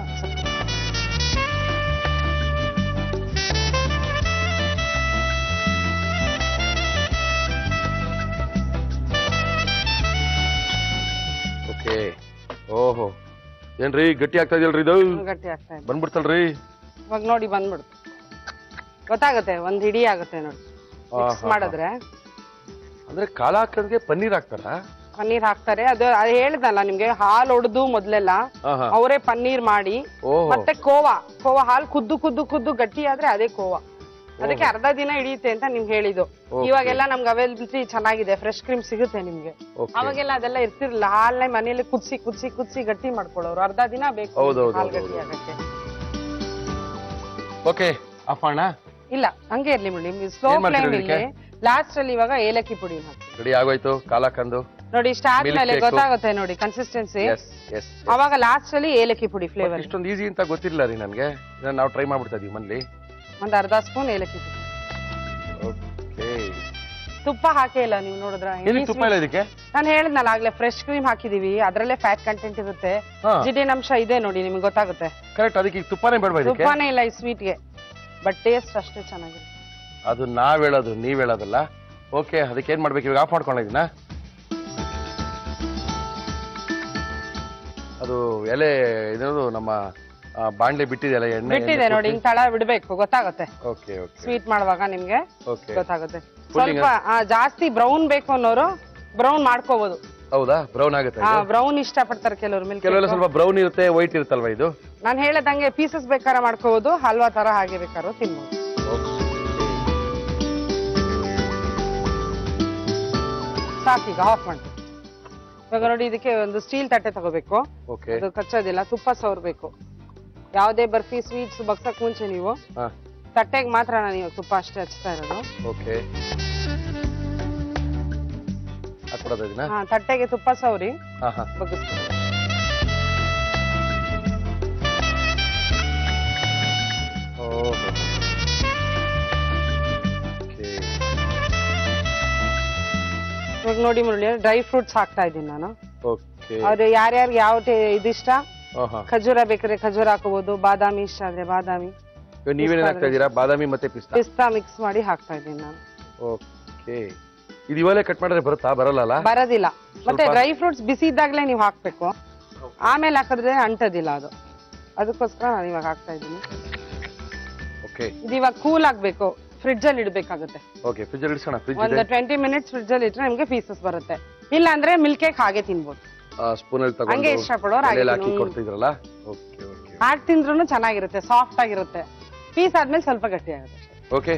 ಓಕೆ ಓಹೋ ಏನ್ರಿ ಗಟ್ಟಿ ಆಗ್ತಾ ಇದೆಯಲ್ರಿ ಇದು ಗಟ್ಟಿ ಆಗ್ತಾ ಇದೆ ಬಂದ್ಬಿಡ್ತಲ್ರಿ ಇವಾಗ ನೋಡಿ ಬಂದ್ಬಿಡುತ್ತೆ ಗೊತ್ತಾಗುತ್ತೆ ಒಂದ್ ಹಿಡಿ ಆಗುತ್ತೆ ನೋಡಿ ಮಿಕ್ಸ್ ಆಹಾ. ಮಾಡಿದ್ರೆ ಅಂದ್ರೆ ಕಾಲ ಹಾಕಂಗೆ ಪನ್ನೀರ್ ಹಾಕ್ತಾರ ಪನ್ನೀರ್ ಹಾಕ್ತಾರೆ ಅದು ಅದು ಹೇಳ್ದಲ್ಲ ನಿಮ್ಗೆ ಹಾಲ್ ಹೊಡೆದು ಮೊದ್ಲೆಲ್ಲ ಆಹಾ. ಅವರೇ ಪನ್ನೀರ್ ಮಾಡಿ ಓಹೋ ಮತ್ತೆ ಕೋವಾ ಕೋವಾ ಹಾಲ್ ಕುದ್ದು ಕುದ್ದು ಕುದ್ದು ಗಟ್ಟಿ ಆದ್ರೆ ಅದೇ ಕೋವಾ ಅದಕ್ಕೆ ಅರ್ಧ ದಿನ ಹಿಡಿಯುತ್ತೆ ಅಂತ ನಿಮ್ಗೆ ಹೇಳಿದ್ದು Okay. ಇವಾಗೆಲ್ಲ ನಮ್ಗೆ ಅವೈಲಬಿಲಿಟಿ ಚೆನ್ನಾಗಿದೆ ಫ್ರೆಶ್ ಕ್ರೀಮ್ ಸಿಗುತ್ತೆ ನಿಮ್ಗೆ Okay. ಅವಾಗೆಲ್ಲ ಅದೆಲ್ಲ ಇರ್ತಿರ್ಲಿಲ್ಲ ಹಾಲ್ನ ಮನೇಲಿ ಕುದಿಸಿ ಕುದಿಸಿ ಕುದಿಸಿ ಗಟ್ಟಿ ಮಾಡ್ಕೊಳ್ಳೋರು ಅರ್ಧ ದಿನ ಬೇಕು ಹೌದು, ಹೌದು, ಹಾಲ್ ಹೌದು, ಗಟ್ಟಿ ಹೌದು. ಆಗಕ್ಕೆ ಓಕೆ ಆಫ್ ಮಾಡೋಣ ಇಲ್ಲ ಹಂಗೆ ಇರ್ಲಿ ಮೇಡಮ್ ಸ್ಲೋ ಏನ್ ಮಾಡ್ತೀರಾ ಫ್ಲೇಮ್ ಇಲ್ಲಿ ಲಾಸ್ಟ್ ಅಲ್ಲಿ ಇವಾಗ ಏಲಕ್ಕಿ ಪುಡಿ ಹಾಕಿ ರೆಡಿ ಆಗೋಯ್ತು ಕಾಲ ಹಾಕಂದು ನೋಡಿ ಇಷ್ಟ ಆದ್ಮೇಲೆ cake. ಗೊತ್ತಾಗುತ್ತೆ ನೋಡಿ ಕನ್ಸಿಸ್ಟೆನ್ಸಿ ಎಸ್ ಎಸ್ ಅವಾಗ ಲಾಸ್ಟ್ ಅಲ್ಲಿ ಏಲಕ್ಕಿ ಪುಡಿ ಫ್ಲೇವರ್ ಇಷ್ಟೊಂದು ಈಸಿ ಅಂತ ಗೊತ್ತಿರಲಿಲ್ಲ ರೀ ನನಗೆ ನಾವು ಟ್ರೈ ಮಾಡ್ಬಿಡ್ತಾ ಇದೀವಿ ಮನೇಲಿ ಒಂದ್ ಅರ್ಧ ಸ್ಪೂನ್ ಏಲಕ್ಕಿ ಪುಡಿ ಓಕೆ ತುಪ್ಪ ಹಾಕೇ ಇಲ್ಲ ನೀವು ನೋಡಿದ್ರ ಏನಕ್ಕೆ ತುಪ್ಪ ಇಲ್ಲ ಇದಕ್ಕೆ ನಾನು ಹೇಳಿದ್ನಲ್ಲ ಆಗ್ಲೇ ಫ್ರೆಶ್ ಕ್ರೀಮ್ ಹಾಕಿದೀವಿ ಅದ್ರಲ್ಲೇ ಫ್ಯಾಟ್ ಕಂಟೆಂಟ್ ಇರುತ್ತೆ ಹಾ ಜಿಡಿನ ಅಂಶ ಇದೆ ನೋಡಿ ನಿಮ್ಗೆ ಗೊತ್ತಾಗುತ್ತೆ ಕರೆಕ್ಟ್ ಅದಕ್ಕೆ ಈಗ ತುಪ್ಪನೇ ಬೇಡವಾ ಇದಕ್ಕೆ ತುಪ್ಪನೇ ಇಲ್ಲ ಈ ಸ್ವೀಟ್ಗೆ ಬಟ್ ಟೇಸ್ಟ್ ಅಷ್ಟೇ ಚೆನ್ನಾಗಿರುತ್ತೆ ಅದು ನಾವ್ ಹೇಳೋದು ನೀವ್ ಹೇಳೋದಲ್ಲ ಓಕೆ ಅದಕ್ಕೆ ಏನ್ ಮಾಡ್ಬೇಕು ಇವಾಗ ಆಫ್ ಮಾಡ್ಕೊಂಡಿದ್ದೀನ ಅದು ಎಲೆ ಇದ್ರದ್ದು ನಮ್ಮ ಆ, ಬಾಣ್ಲೆ ಬಿಟ್ಟಿದೆಯಲ್ಲ ಎಣ್ಣೆ ಬಿಟ್ಟಿದೆ ನೋಡಿ ಹಿಂಗ್ ತಳ ಬಿಡ್ಬೇಕು ಗೊತ್ತಾಗುತ್ತೆ ಓಕೆ ಓಕೆ ಸ್ವೀಟ್ ಮಾಡುವಾಗ ನಿಮ್ಗೆ ಓಕೆ ಗೊತ್ತಾಗುತ್ತೆ Pulling ಸ್ವಲ್ಪ ಆ, ಜಾಸ್ತಿ ಬ್ರೌನ್ ಬೇಕು ಅನ್ನೋರು ಬ್ರೌನ್ ಮಾಡ್ಕೋಬಹುದು ಹೌದಾ ಬ್ರೌನ್ ಆಗುತ್ತೆ ಆ ಬ್ರೌನ್ ಇಷ್ಟ ಪಡ್ತಾರೆ ಕೆಲವರು ಮಿಲ್ಕ್ ಕೆಲವೆಲ್ಲ ಸ್ವಲ್ಪ ಬ್ರೌನ್ ಇರುತ್ತೆ ವೈಟ್ ಇರುತ್ತಲ್ವಾ ಇದು ನಾನು ಹೇಳದಂಗೆ ಪೀಸಸ್ ಬೇಕಾದ್ರೆ ಮಾಡ್ಕೋಬಹುದು ಹಲ್ವಾ ತರ ಹಾಗೆ ಬೇಕಾದ್ರೂ ತಿನ್ಬೋದು ಸಾಕೀಗ ಆಫ್ ಮಾಡಿ ಇವಾಗ ನೋಡಿ ಇದಕ್ಕೆ ಒಂದು ಸ್ಟೀಲ್ ತಟ್ಟೆ ತಗೋಬೇಕು ಓಕೆ ಅದು ಕಚ್ಚೋದಿಲ್ಲ ತುಪ್ಪ ಸವರ್ಬೇಕು ಯಾವುದೇ ಬರ್ಫಿ ಸ್ವೀಟ್ಸ್ ಬಗ್ಸಕ್ ಮುಂಚೆ ನೀವು ಹಾ ತಟ್ಟೆಗೆ ಮಾತ್ರ ನಾನು ಇವಾಗ ತುಪ್ಪ ಅಷ್ಟೇ ಹಚ್ತಾ ಇರೋದು ಓಕೆ ಹಾಕ್ಬಿಡೋದು ಇದನ್ನ ಹಾ ತಟ್ಟೆಗೆ ತುಪ್ಪ ಸವರಿ ಹಾ ಹಾ ಬಗ್ಗಿಸ್ಬೇಕು ಓಹೋ ಓಕೆ ಇವಾಗ ನೋಡಿ ಮುರಳಿ ಡ್ರೈ ಫ್ರೂಟ್ಸ್ ಹಾಕ್ತಾ ಇದ್ದೀನಿ ನಾನು ಓಕೆ ಅವ್ರು ಯಾರ್ಯಾರು ಯಾವ ಟೇ- ಇದಿಷ್ಟ ಹಾ ಹಾ ಖಜೂರ ಬೇಕಾದ್ರೆ ಖಜೂರ ಹಾಕೋಬಹುದು ಬಾದಾಮಿ ಇಷ್ಟ ಆದ್ರೆ ಬಾದಾಮಿ ಇವಾಗ ನೀವೇನೇನ್ ಹಾಕ್ತಾ ಇದ್ದೀರಾ ಬಾದಾಮಿ ಮತ್ತೆ ಪಿಸ್ತಾ ಪಿಸ್ತಾ ಮಿಕ್ಸ್ ಮಾಡಿ ಹಾಕ್ತಾ ಇದ್ದೀನಿ ನಾನು ಓಕೆ ಇದು ಇವಾಗಲೇ ಕಟ್ ಮಾಡಿದ್ರೆ ಬರುತ್ತಾ ಬರಲ್ಲ ಅಲ್ಲ ಬರೋದಿಲ್ಲ ಮತ್ತೆ ಸ್ವಲ್ಪ- ಡ್ರೈ ಫ್ರೂಟ್ಸ್ ಬಿಸಿ ಇದ್ದಾಗ್ಲೇ ನೀವು ಹಾಕ್ಬೇಕು ಆಮೇಲೆ ಹಾಕಿದ್ರೆ ಅಂಟದಿಲ್ಲ ಅದು ಅದಕ್ಕೋಸ್ಕರ ನಾನು ಇವಾಗ ಹಾಕ್ತಾ ಇದ್ದೀನಿ ಓಕೆ ಇದು ಇವಾಗ ಕೂಲ್ ಆಗ್ಬೇಕು ಫ್ರಿಡ್ಜ್ ಅಲ್ಲಿ ಇಡ್ಬೇಕಾಗುತ್ತೆ ಓಕೆ ಫ್ರಿಜ್ ಇಡ್ಸೋಣ ಫ್ರಿಜ್ ಒಂದು ಇದೆ ಟ್ವೆಂಟಿ ಮಿನಿಟ್ಸ್ ಫ್ರಿಡ್ಜ್ ಅಲ್ಲಿ ಇಟ್ರೆ ನಿಮ್ಗೆ ಪೀಸಸ್ ಬರುತ್ತೆ ಇಲ್ಲ ಅಂದ್ರೆ ಮಿಲ್ಕ್ ಕೇಕ್ ಹಾಗೆ ತಿನ್ಬೋದು ಸ್ಪೂನ್ ಅಲ್ಲಿ ಹಂಗೆ ತಗೊಂಡು ಇಷ್ಟಪಡೋರು ಹಾಗೆ ಎಲೆಯಲ್ಲಿ ಹಾಕಿ ತಿನ್ನು. ಕೊಡ್ತಿದ್ರಲ್ಲ ಓಕೆ ಓಕೆ ಹಾಗೆ ತಿಂದ್ರೂ ಚೆನ್ನಾಗಿರುತ್ತೆ ಸಾಫ್ಟ್ ಆಗಿರುತ್ತೆ ಪೀಸ್ ಆದ್ಮೇಲೆ ಸ್ವಲ್ಪ ಗಟ್ಟಿ ಆಗುತ್ತೆ ಅಷ್ಟೇ. ಓಕೆ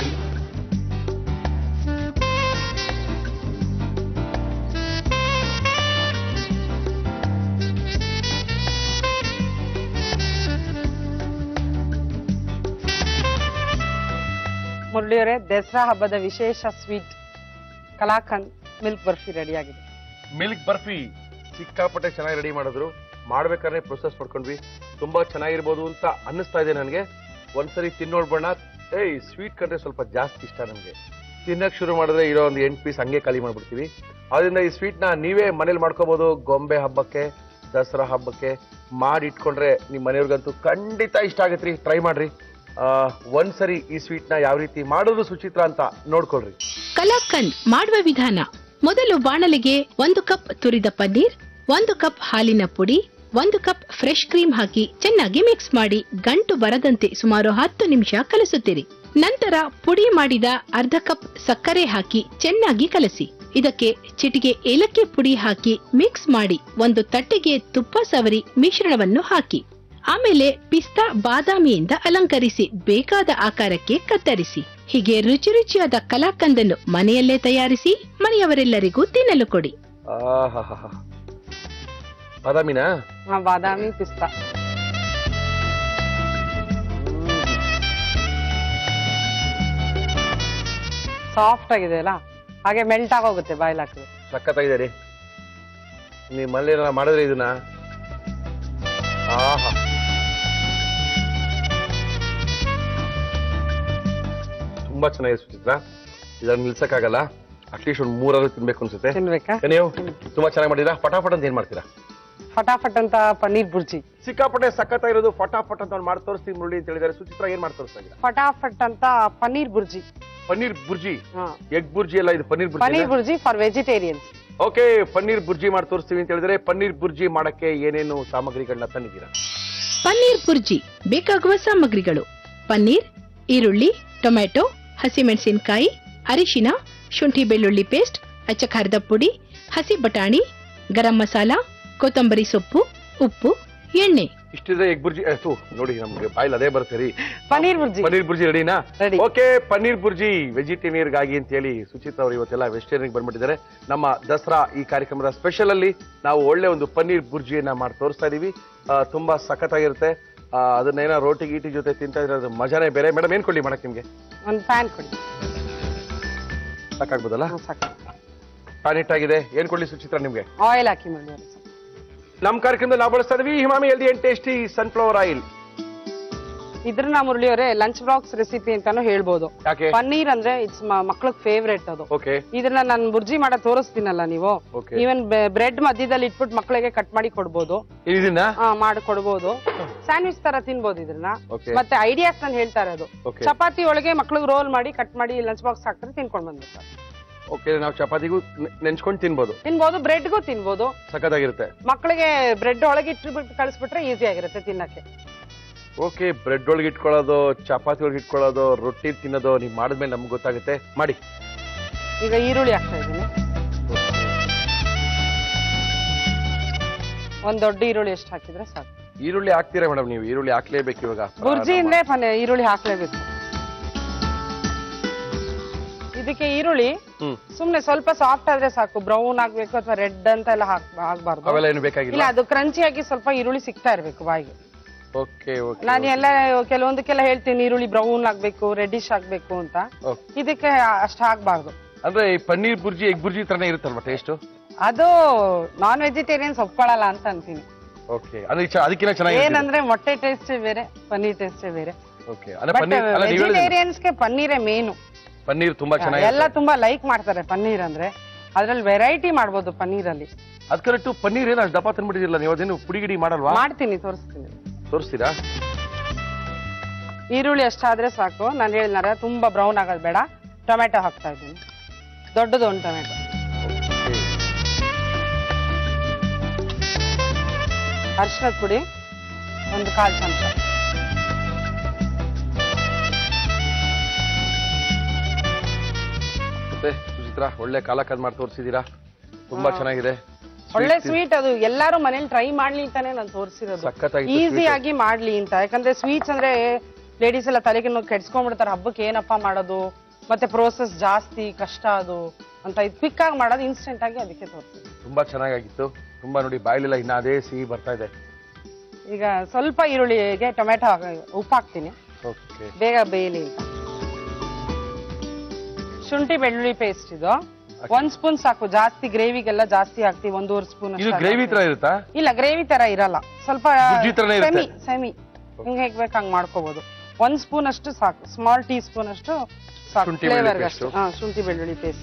ಮುರಳಿಯವರೇ ದಸರಾ ಹಬ್ಬದ ವಿಶೇಷ sweet kalakand milk barfi ready ಆಗಿದೆ ಮಿಲ್ಕ್ ಬರ್ಫಿ ಸಿಕ್ಕಾಪಟ್ಟೆ ಚೆನ್ನಾಗಿ ರೆಡಿ ಮಾಡಿದ್ರು ಮಾಡ್ಬೇಕಾದ್ರೆ ಪ್ರೊಸೆಸ್ ಮಾಡ್ಕೊಂಡ್ವಿ ತುಂಬಾ ಚೆನ್ನಾಗಿರ್ಬೋದು ಅಂತ ಅನ್ನಿಸ್ತಾ ಇದೆ ನನಗೆ ಒಂದ್ಸರಿ ತಿನ್ನೋಡ್ಬೋಣ ಏಯ್ ಸ್ವೀಟ್ ಕಂಡ್ರೆ ಸ್ವಲ್ಪ ಜಾಸ್ತಿ ಇಷ್ಟ ನಮಗೆ ತಿನ್ನಕ್ ಶುರು ಮಾಡಿದ್ರೆ ಇರೋ ಒಂದು ಎಂಟು ಪೀಸ್ ಹಂಗೆ ಖಾಲಿ ಮಾಡ್ಬಿಡ್ತೀವಿ ಆದ್ರಿಂದ ಈ ಸ್ವೀಟ್ನ ನೀವೇ ಮನೇಲಿ ಮಾಡ್ಕೋಬಹುದು ಗೊಂಬೆ ಹಬ್ಬಕ್ಕೆ ದಸರಾ ಹಬ್ಬಕ್ಕೆ ಮಾಡಿ ಇಟ್ಕೊಂಡ್ರೆ ನಿಮ್ಮ ಮನೆಯವ್ರಿಗಂತೂ ಖಂಡಿತ ಇಷ್ಟ ಆಗತ್ರಿ ಟ್ರೈ ಮಾಡ್ರಿ ಆ, ಒಂದ್ಸರಿ ಈ ಸ್ವೀಟ್ನ ಯಾವ ರೀತಿ ಮಾಡೋದು ಸುಚಿತ್ರ ಅಂತ ನೋಡ್ಕೊಳ್ರಿ ಕಲಾಕಂದ್ ಮಾಡುವ ವಿಧಾನ ಮೊದಲು ಬಾಣಲೆಗೆ ಒಂದು ಕಪ್ ತುರಿದ ಪನ್ನೀರ್ ಒಂದು ಕಪ್ ಹಾಲಿನ ಪುಡಿ ಒಂದು ಕಪ್ ಫ್ರೆಶ್ ಕ್ರೀಮ್ ಹಾಕಿ ಚೆನ್ನಾಗಿ ಮಿಕ್ಸ್ ಮಾಡಿ ಗಂಟು ಬರದಂತೆ ಸುಮಾರು ಹತ್ತು ನಿಮಿಷ ಕಲಸುತ್ತೀರಿ ನಂತರ ಪುಡಿ ಮಾಡಿದ ಅರ್ಧ ಕಪ್ ಸಕ್ಕರೆ ಹಾಕಿ ಚೆನ್ನಾಗಿ ಕಲಸಿ ಇದಕ್ಕೆ ಚಿಟಿಗೆ ಏಲಕ್ಕಿ ಪುಡಿ ಹಾಕಿ ಮಿಕ್ಸ್ ಮಾಡಿ ಒಂದು ತಟ್ಟೆಗೆ ತುಪ್ಪ ಸವರಿ ಮಿಶ್ರಣವನ್ನು ಹಾಕಿ ಆಮೇಲೆ ಪಿಸ್ತಾ ಬಾದಾಮಿಯಿಂದ ಅಲಂಕರಿಸಿ ಬೇಕಾದ ಆಕಾರಕ್ಕೆ ಕತ್ತರಿಸಿ ಹೀಗೆ ರುಚಿ ರುಚಿಯಾದ ಕಲಾಕಂದನ್ನು ಮನೆಯಲ್ಲೇ ತಯಾರಿಸಿ ಮನೆಯವರೆಲ್ಲರಿಗೂ ತಿನ್ನಲು ಕೊಡಿ ಆಹಾಹಾಹಾ. ಬಾದಾಮಿನಾ ಆ, ಬಾದಾಮಿ ಪಿಸ್ತಾ ಸಾಫ್ಟ್ ಆಗಿದೆ ಅಲ್ಲ ಹಾಗೆ ಮೆಲ್ಟ್ ಆಗೋಗುತ್ತೆ ಬಾಯ್ಲ್ ಹಾಕಿದ್ರೆ ಸಖತ್ತಾಗಿದೆ ರೀ ನೀವು ಮನೇಲಿ ಏನಾರ ಮಾಡಿದ್ರೆ ಇದನ್ನ ಆಹಾ ತುಂಬಾ ಚೆನ್ನಾಗಿದೆ ಸುಚಿತ್ರ ಇದನ್ನ ನಿಲ್ಸಕ್ಕಾಗಲ್ಲ ಅಟ್ಲೀಸ್ಟ್ ಒಂದು ಮೂರಾದ್ರು ತಿನ್ಬೇಕು ಅನ್ಸುತ್ತೆ ತಿನ್ಬೇಕಾ ನೀವು ತುಂಬಾ ಚೆನ್ನಾಗಿ ಮಾಡಿದ್ದೀರಾ ಫಟಾಫಟ್ ಅಂತ ಏನ್ ಮಾಡ್ತೀರಾ ಫಟಾಫಟ್ ಅಂತ ಪನ್ನೀರ್ ಬುರ್ಜಿ ಸಿಕ್ಕಾಪಟ್ಟೆ ಸಖತ್ತಾಗಿರೋದು ಫಟಾಫಟ್ ಅಂತ ಮಾಡಿ ತೋರಿಸ್ತೀವಿ ಮುರಳಿ ಅಂತ ಹೇಳಿದ್ದಾರೆ ಸುಚಿತ್ರ ಏನ್ ಮಾಡಿ ತೋರಿಸ್ತಾ ಇದ್ದೀರಾ ಫಟಾಫಟ್ ಅಂತ ಪನ್ನೀರ್ ಬುರ್ಜಿ ಪನ್ನೀರ್ ಬುರ್ಜಿ ಹಾ ಎಗ್ ಬುರ್ಜಿ ಎಲ್ಲ ಇದು paneer bhurji paneer bhurji for vegetarians okay paneer bhurji ಮಾಡಿ ತೋರಿಸ್ತೀವಿ ಅಂತ ಹೇಳಿದ್ರೆ ಪನ್ನೀರ್ ಬುರ್ಜಿ ಮಾಡಕ್ಕೆ ಏನೇನು ಸಾಮಗ್ರಿಗಳನ್ನ ತಂದಿದ್ದೀರಾ ಪನ್ನೀರ್ ಬುರ್ಜಿ ಬೇಕಾಗುವ ಸಾಮಗ್ರಿಗಳು ಪನ್ನೀರ್ ಈರುಳ್ಳಿ ಟೊಮ್ಯಾಟೊ ಹಸಿಮೆಣಸಿನಕಾಯಿ ಅರಿಶಿನ ಶುಂಠಿ ಬೆಳ್ಳುಳ್ಳಿ ಪೇಸ್ಟ್ ಅಚ್ಚ ಖಾರದ ಪುಡಿ ಹಸಿ ಬಟಾಣಿ ಗರಂ ಮಸಾಲ ಕೊತ್ತಂಬರಿ ಸೊಪ್ಪು ಉಪ್ಪು ಎಣ್ಣೆ ಇಷ್ಟಿದ್ರೆ ಎಗ್ ಬುರ್ಜಿ ಏ, ಥು, ನೋಡಿ ನಮ್ಗೆ ಬಾಯ್ಲ್ ಅದೇ ಬರುತ್ತೆ ರೀ ಪನ್ನೀರ್ ಬುರ್ಜಿ ಪನ್ನೀರ್ ಬುರ್ಜಿ ರೆಡಿನಾ Ready. ಓಕೆ ಪನ್ನೀರ್ ಬುರ್ಜಿ ವೆಜಿಟೇರಿಯನ್ಗಾಗಿ ಅಂತ ಹೇಳಿ ಸುಚಿತ್ ಅವರು ಇವತ್ತೆಲ್ಲ ವೆಜಿಟೇರಿಯನ್ ಬಂದ್ಬಿಟ್ಟಿದ್ದಾರೆ ನಮ್ಮ ದಸರಾ ಈ ಕಾರ್ಯಕ್ರಮದ ಸ್ಪೆಷಲ್ ಅಲ್ಲಿ ನಾವು ಒಳ್ಳೆ ಒಂದು ಪನ್ನೀರ್ ಬುರ್ಜಿಯನ್ನ ಮಾಡಿ ತೋರಿಸ್ತಾ ಇದೀವಿ ಆ, ತುಂಬಾ ಸಖತ್ತಾಗಿರುತ್ತೆ ಆ, ಅದನ್ನೇನೋ ರೋಟಿ ಗೀಟಿ ಜೊತೆ ತಿಂತಾ ಇದ್ರೆ ಅದು ಮಜಾನೇ ಬೇರೆ ಮೇಡಮ್ ಏನ್ ಕೊಡ್ಲಿ ಮಾಡಕ್ ನಿಮ್ಗೆ ಒಂದು ಪ್ಯಾನ್ ಕೊಡಿ ಸಾಕಾಗ್ಬೋದಲ್ಲ ಹ್ಮ್, ಸಾಕು ಪ್ಯಾನ್ ಇಟ್ಟಾಗಿದೆ ಏನ್ ಕೊಡ್ಲಿ ಸುಚಿತ್ರ ನಿಮ್ಗೆ ಆಯಿಲ್ ಹಾಕಿ ಮಾಡಿ ಅವ್ರೆ ಸ್ವಲ್ಪ. ನಮ್ಮ ಕಾರ್ಯಕ್ರಮದಲ್ಲಿ ನಾವು ಬಳಸ್ತಾ ಇದೀವಿ Emami healthy and tasty sunflower oil ಇದ್ರನ್ನ ಮುರಳಿಯವರೇ ಲಂಚ್ ಬಾಕ್ಸ್ ರೆಸಿಪಿ ಅಂತಾನು ಹೇಳ್ಬೋದು ಯಾಕೆ ಪನ್ನೀರ್ ಅಂದ್ರೆ ಇಟ್ಸ್ ಮಕ್ಳಿಗೆ ಫೇವ್ರೇಟ್ ಅದು ಓಕೆ ಇದನ್ನ ನಾನು ಬುರ್ಜಿ ಮಾಡೋ ತೋರಿಸ್ತೀನಲ್ಲ ನೀವು ಓಕೆ ಈವನ್ ಬ್ರೆಡ್ ಮಧ್ಯದಲ್ಲಿ ಇಟ್ಬಿಟ್ಟು ಮಕ್ಕಳಿಗೆ ಕಟ್ ಮಾಡಿ ಕೊಡ್ಬೋದು ಇದನ್ನ ಆ, ಮಾಡಿ ಕೊಡ್ಬೋದು ಸ್ಯಾಂಡ್ವಿಚ್ ತರ ತಿನ್ಬೋದು ಇದನ್ನ ಓಕೆ ಮತ್ತೆ ಐಡಿಯಾಸ್ ನಾನು ಹೇಳ್ತಾ ಇರೋದು ಓಕೆ ಚಪಾತಿ ಒಳಗೆ ಮಕ್ಳಿಗೆ ರೋಲ್ ಮಾಡಿ ಕಟ್ ಮಾಡಿ ಲಂಚ್ ಬಾಕ್ಸ್ ಹಾಕ್ತಾರೆ ತಿನ್ಕೊಂಡ್ ಬಂದ್ಬಿಡ್ತಾರೆ ಓಕೆ ನಾವು ಚಪಾತಿಗೂ ನೆ- ನೆಂಚ್ಕೊಂಡು ತಿನ್ಬೋದು ತಿನ್ಬೋದು ಬ್ರೆಡ್ಗೂ ತಿನ್ಬೋದು ಸಖತ್ತಾಗಿರುತ್ತೆ ಮಕ್ಕಳಿಗೆ ಬ್ರೆಡ್ ಒಳಗೆ ಇಟ್ಬಿಟ್ಟು ಕಳಿಸ್ಬಿಟ್ರೆ ಈಸಿ ಆಗಿರುತ್ತೆ ತಿನ್ನಕ್ಕೆ ಓಕೆ ಬ್ರೆಡ್ ಒಳಗೆ ಇಟ್ಕೊಳ್ಳೋದು ಚಪಾತಿ ಒಳಗೆ ಇಟ್ಕೊಳ್ಳೋದು ರೊಟ್ಟಿ ತಿನ್ನೋದು ನೀವು ಮಾಡಿದ್ಮೇಲೆ ನಮ್ಗೆ ಗೊತ್ತಾಗುತ್ತೆ ಮಾಡಿ ಈಗ ಈರುಳ್ಳಿ ಹಾಕ್ತಾ ಇದ್ದೀನಿ ಒಂದ್ ದೊಡ್ಡ ಈರುಳ್ಳಿ ಎಷ್ಟು ಹಾಕಿದ್ರೆ ಸಾಕು ಈರುಳ್ಳಿ ಹಾಕ್ತೀರಾ ಮೇಡಮ್ ನೀವು ಈರುಳ್ಳಿ ಹಾಕ್ಲೇಬೇಕು ಇವಾಗ ಬುರ್ಜಿ ಅಂದ್ರೆ ಪನ್ನೆ ಈರುಳ್ಳಿ ಹಾಕ್ಲೇಬೇಕು ಇದಕ್ಕೆ ಈರುಳ್ಳಿ ಹ್ಮ್ ಸುಮ್ನೆ ಸ್ವಲ್ಪ ಸಾಫ್ಟ್ ಆದ್ರೆ ಸಾಕು ಬ್ರೌನ್ ಆಗ್ಬೇಕು ಅಥವಾ ರೆಡ್ ಅಂತ ಎಲ್ಲ ಹಾಕ್ ಆಗ್ಬಾರ್ದು ಅವೆಲ್ಲ ಏನು ಇಲ್ಲ ಬೇಕಾಗಿಲ್ಲ ಅದು ಕ್ರಂಚಿಯಾಗಿ ಸ್ವಲ್ಪ ಈರುಳ್ಳಿ ಸಿಗ್ತಾ ಇರ್ಬೇಕು ಬಾಯಿಗೆ ಓಕೆ ಓಕೆ ನಾನು ಎಲ್ಲ ಕೆಲವೊಂದಕ್ಕೆಲ್ಲ ಹೇಳ್ತೀನಿ ಈರುಳ್ಳಿ ಬ್ರೌನ್ ಆಗ್ಬೇಕು ರೆಡ್ಡಿಶ್ ಆಗ್ಬೇಕು ಅಂತ ಓಕೆ ಇದಕ್ಕೆ ಅಷ್ಟು ಹಾಕ್ಬಾರ್ದು ಅಂದ್ರೆ ಈ ಪನ್ನೀರ್ ಬುರ್ಜಿ ಎಗ್ ಬುರ್ಜಿ ತರನೇ ಇರುತ್ತಲ್ವಾ ಟೇಸ್ಟ್ ಅದು ನಾನ್ ವೆಜಿಟೇರಿಯನ್ಸ್ ಒಪ್ಕೊಳಲ್ಲ ಅಂತ ಅಂತೀನಿ ಓಕೆ ಅಂದ್ರೆ ಇಚ್ಚ- ಅದಕ್ಕಿಂತ ಚೆನ್ನಾಗಿ ಏನಂದ್ರೆ ಮೊಟ್ಟೆ ಟೇಸ್ಟ್ ಬೇರೆ ಪನ್ನೀರ್ ಟೇಸ್ಟ್ ಬೇರೆ ಓಕೆ ಅಂದ್ರೆ ಬಟ್ ಪನ್ನೀರ್ ಅಲ್ಲ ನೀವು ಹೇಳಿದ್ರಿ ವೆಜಿಟೇರಿಯನ್ಸ್ಗೆ ಪನ್ನೀರೇ ಮೇನು ಪನ್ನೀರ್ ತುಂಬಾ ಚೆನ್ನಾಗಿ ಎಲ್ಲ ತುಂಬಾ ಲೈಕ್ ಮಾಡ್ತಾರೆ ಪನ್ನೀರ್ ಅಂದ್ರೆ ಅದ್ರಲ್ಲಿ ವೆರೈಟಿ ಮಾಡ್ಬೋದು ಪನ್ನೀರಲ್ಲಿ ಅದ್ ಕರೆಕ್ಟು ಪನ್ನೀರ್ ಏನು ಅಷ್ಟು ದಪ್ಪ ತಂದ್ಬಿಟ್ಟಿದಿಲ್ಲ ನೀವು ಅದೇನು ಪುಡಿ ಗಿಡಿ ಮಾಡಲ್ವಾ ಮಾಡ್ತೀನಿ ತೋರಿಸ್ತೀನಿ ತೋರಿಸ್ತೀರಾ ಈರುಳ್ಳಿ ಅಷ್ಟಾದ್ರೆ ಸಾಕು ನಾನು ಹೇಳಿದ್ನಾರ ತುಂಬಾ ಬ್ರೌನ್ ಆಗೋದು ಬೇಡ ಟೊಮೆಟೊ ಹಾಕ್ತಾ ಇದ್ದೀನಿ ದೊಡ್ಡದು ಒಂದು ಟೊಮೆಟೊ ಅರಿಶಿನದ ಪುಡಿ ಒಂದು ಕಾಲು ಚಮಚ ಮತ್ತೆ ಸುಚಿತ್ರಾ ಒಳ್ಳೆ ಕಾಲ ಕದ್ ಮಾಡಿ ತೋರಿಸಿದೀರಾ ತುಂಬಾ ಚೆನ್ನಾಗಿದೆ ಒಳ್ಳೆ ಸ್ವೀಟ್ ಅದು ಎಲ್ಲಾರು ಮನೇಲಿ ಟ್ರೈ ಮಾಡ್ಲಿ ಅಂತಾನೆ ನಾನು ತೋರಿಸಿರೋದು ಸಖತ್ತಾಗಿತ್ತು ಈಸಿ ಆಗಿ ಮಾಡ್ಲಿ ಅಂತ ಯಾಕಂದ್ರೆ ಸ್ವೀಟ್ಸ್ ಅಂದ್ರೆ ಲೇಡೀಸ್ ಎಲ್ಲ ತಲೆಗೆ ಕೆಡ್ಸ್ಕೊಂಡ್ಬಿಡ್ತಾರೆ ಹಬ್ಬಕ್ಕೆ ಏನಪ್ಪ ಮಾಡೋದು ಮತ್ತೆ ಪ್ರೋಸೆಸ್ ಜಾಸ್ತಿ ಕಷ್ಟ ಅದು ಅಂತ ಇದು ಕ್ವಿಕ್ ಆಗಿ ಮಾಡೋದು ಇನ್ಸ್ಟೆಂಟ್ ಆಗಿ ಅದಕ್ಕೆ ತೋರಿಸ್ತೀನಿ ತುಂಬಾ ಚೆನ್ನಾಗಿತ್ತು ತುಂಬಾ ನೋಡಿ ಬಾಯ್ಲೆಲ್ಲ ಇನ್ನ ಅದೇ ಸಿಹಿ ಬರ್ತಾ ಇದೆ ಈಗ ಸ್ವಲ್ಪ ಈರುಳ್ಳಿಗೆ ಟೊಮೆಟೊ ಉಪ್ಪು ಹಾಕ್ತೀನಿ ಓಕೆ ಬೇಗ ಬೇಯಲಿ ಅಂತ ಶುಂಠಿ ಬೆಳ್ಳುಳ್ಳಿ ಪೇಸ್ಟ್ ಇದು ಒಂದ್ ಸ್ಪೂನ್ ಸಾಕು ಜಾಸ್ತಿ ಗ್ರೇವಿಗೆಲ್ಲ ಜಾಸ್ತಿ ಹಾಕ್ತಿವಿ ಒಂದೂವರೆ ಸ್ಪೂನ್ ಇದು ಗ್ರೇವಿ ತರ ಇರುತ್ತಾ ಇಲ್ಲ ಗ್ರೇವಿ ತರ ಇರಲ್ಲ ಸ್ವಲ್ಪ ಬುರ್ಜಿ ತರನೇ ಇರುತ್ತೆ. ಸೆಮಿ ಸೆಮಿ ನಿಮ್ಗೆ ಹೇಗ್ ಬೇಕು ಹಂಗ್ ಮಾಡ್ಕೋಬಹುದು ಒಂದ್ ಸ್ಪೂನ್ ಅಷ್ಟು ಸಾಕು ಸ್ಮಾಲ್ ಟೀ ಸ್ಪೂನ್ ಅಷ್ಟು ಸಾಕು ಶುಂಠಿ ಬೆಳ್ಳುಳ್ಳಿ ಫ್ಲೇವರ್ಗೆ ಅಷ್ಟು paste. ಹಾ ಶುಂಠಿ ಬೆಳ್ಳುಳ್ಳಿ ಪೇಸ್ಟ್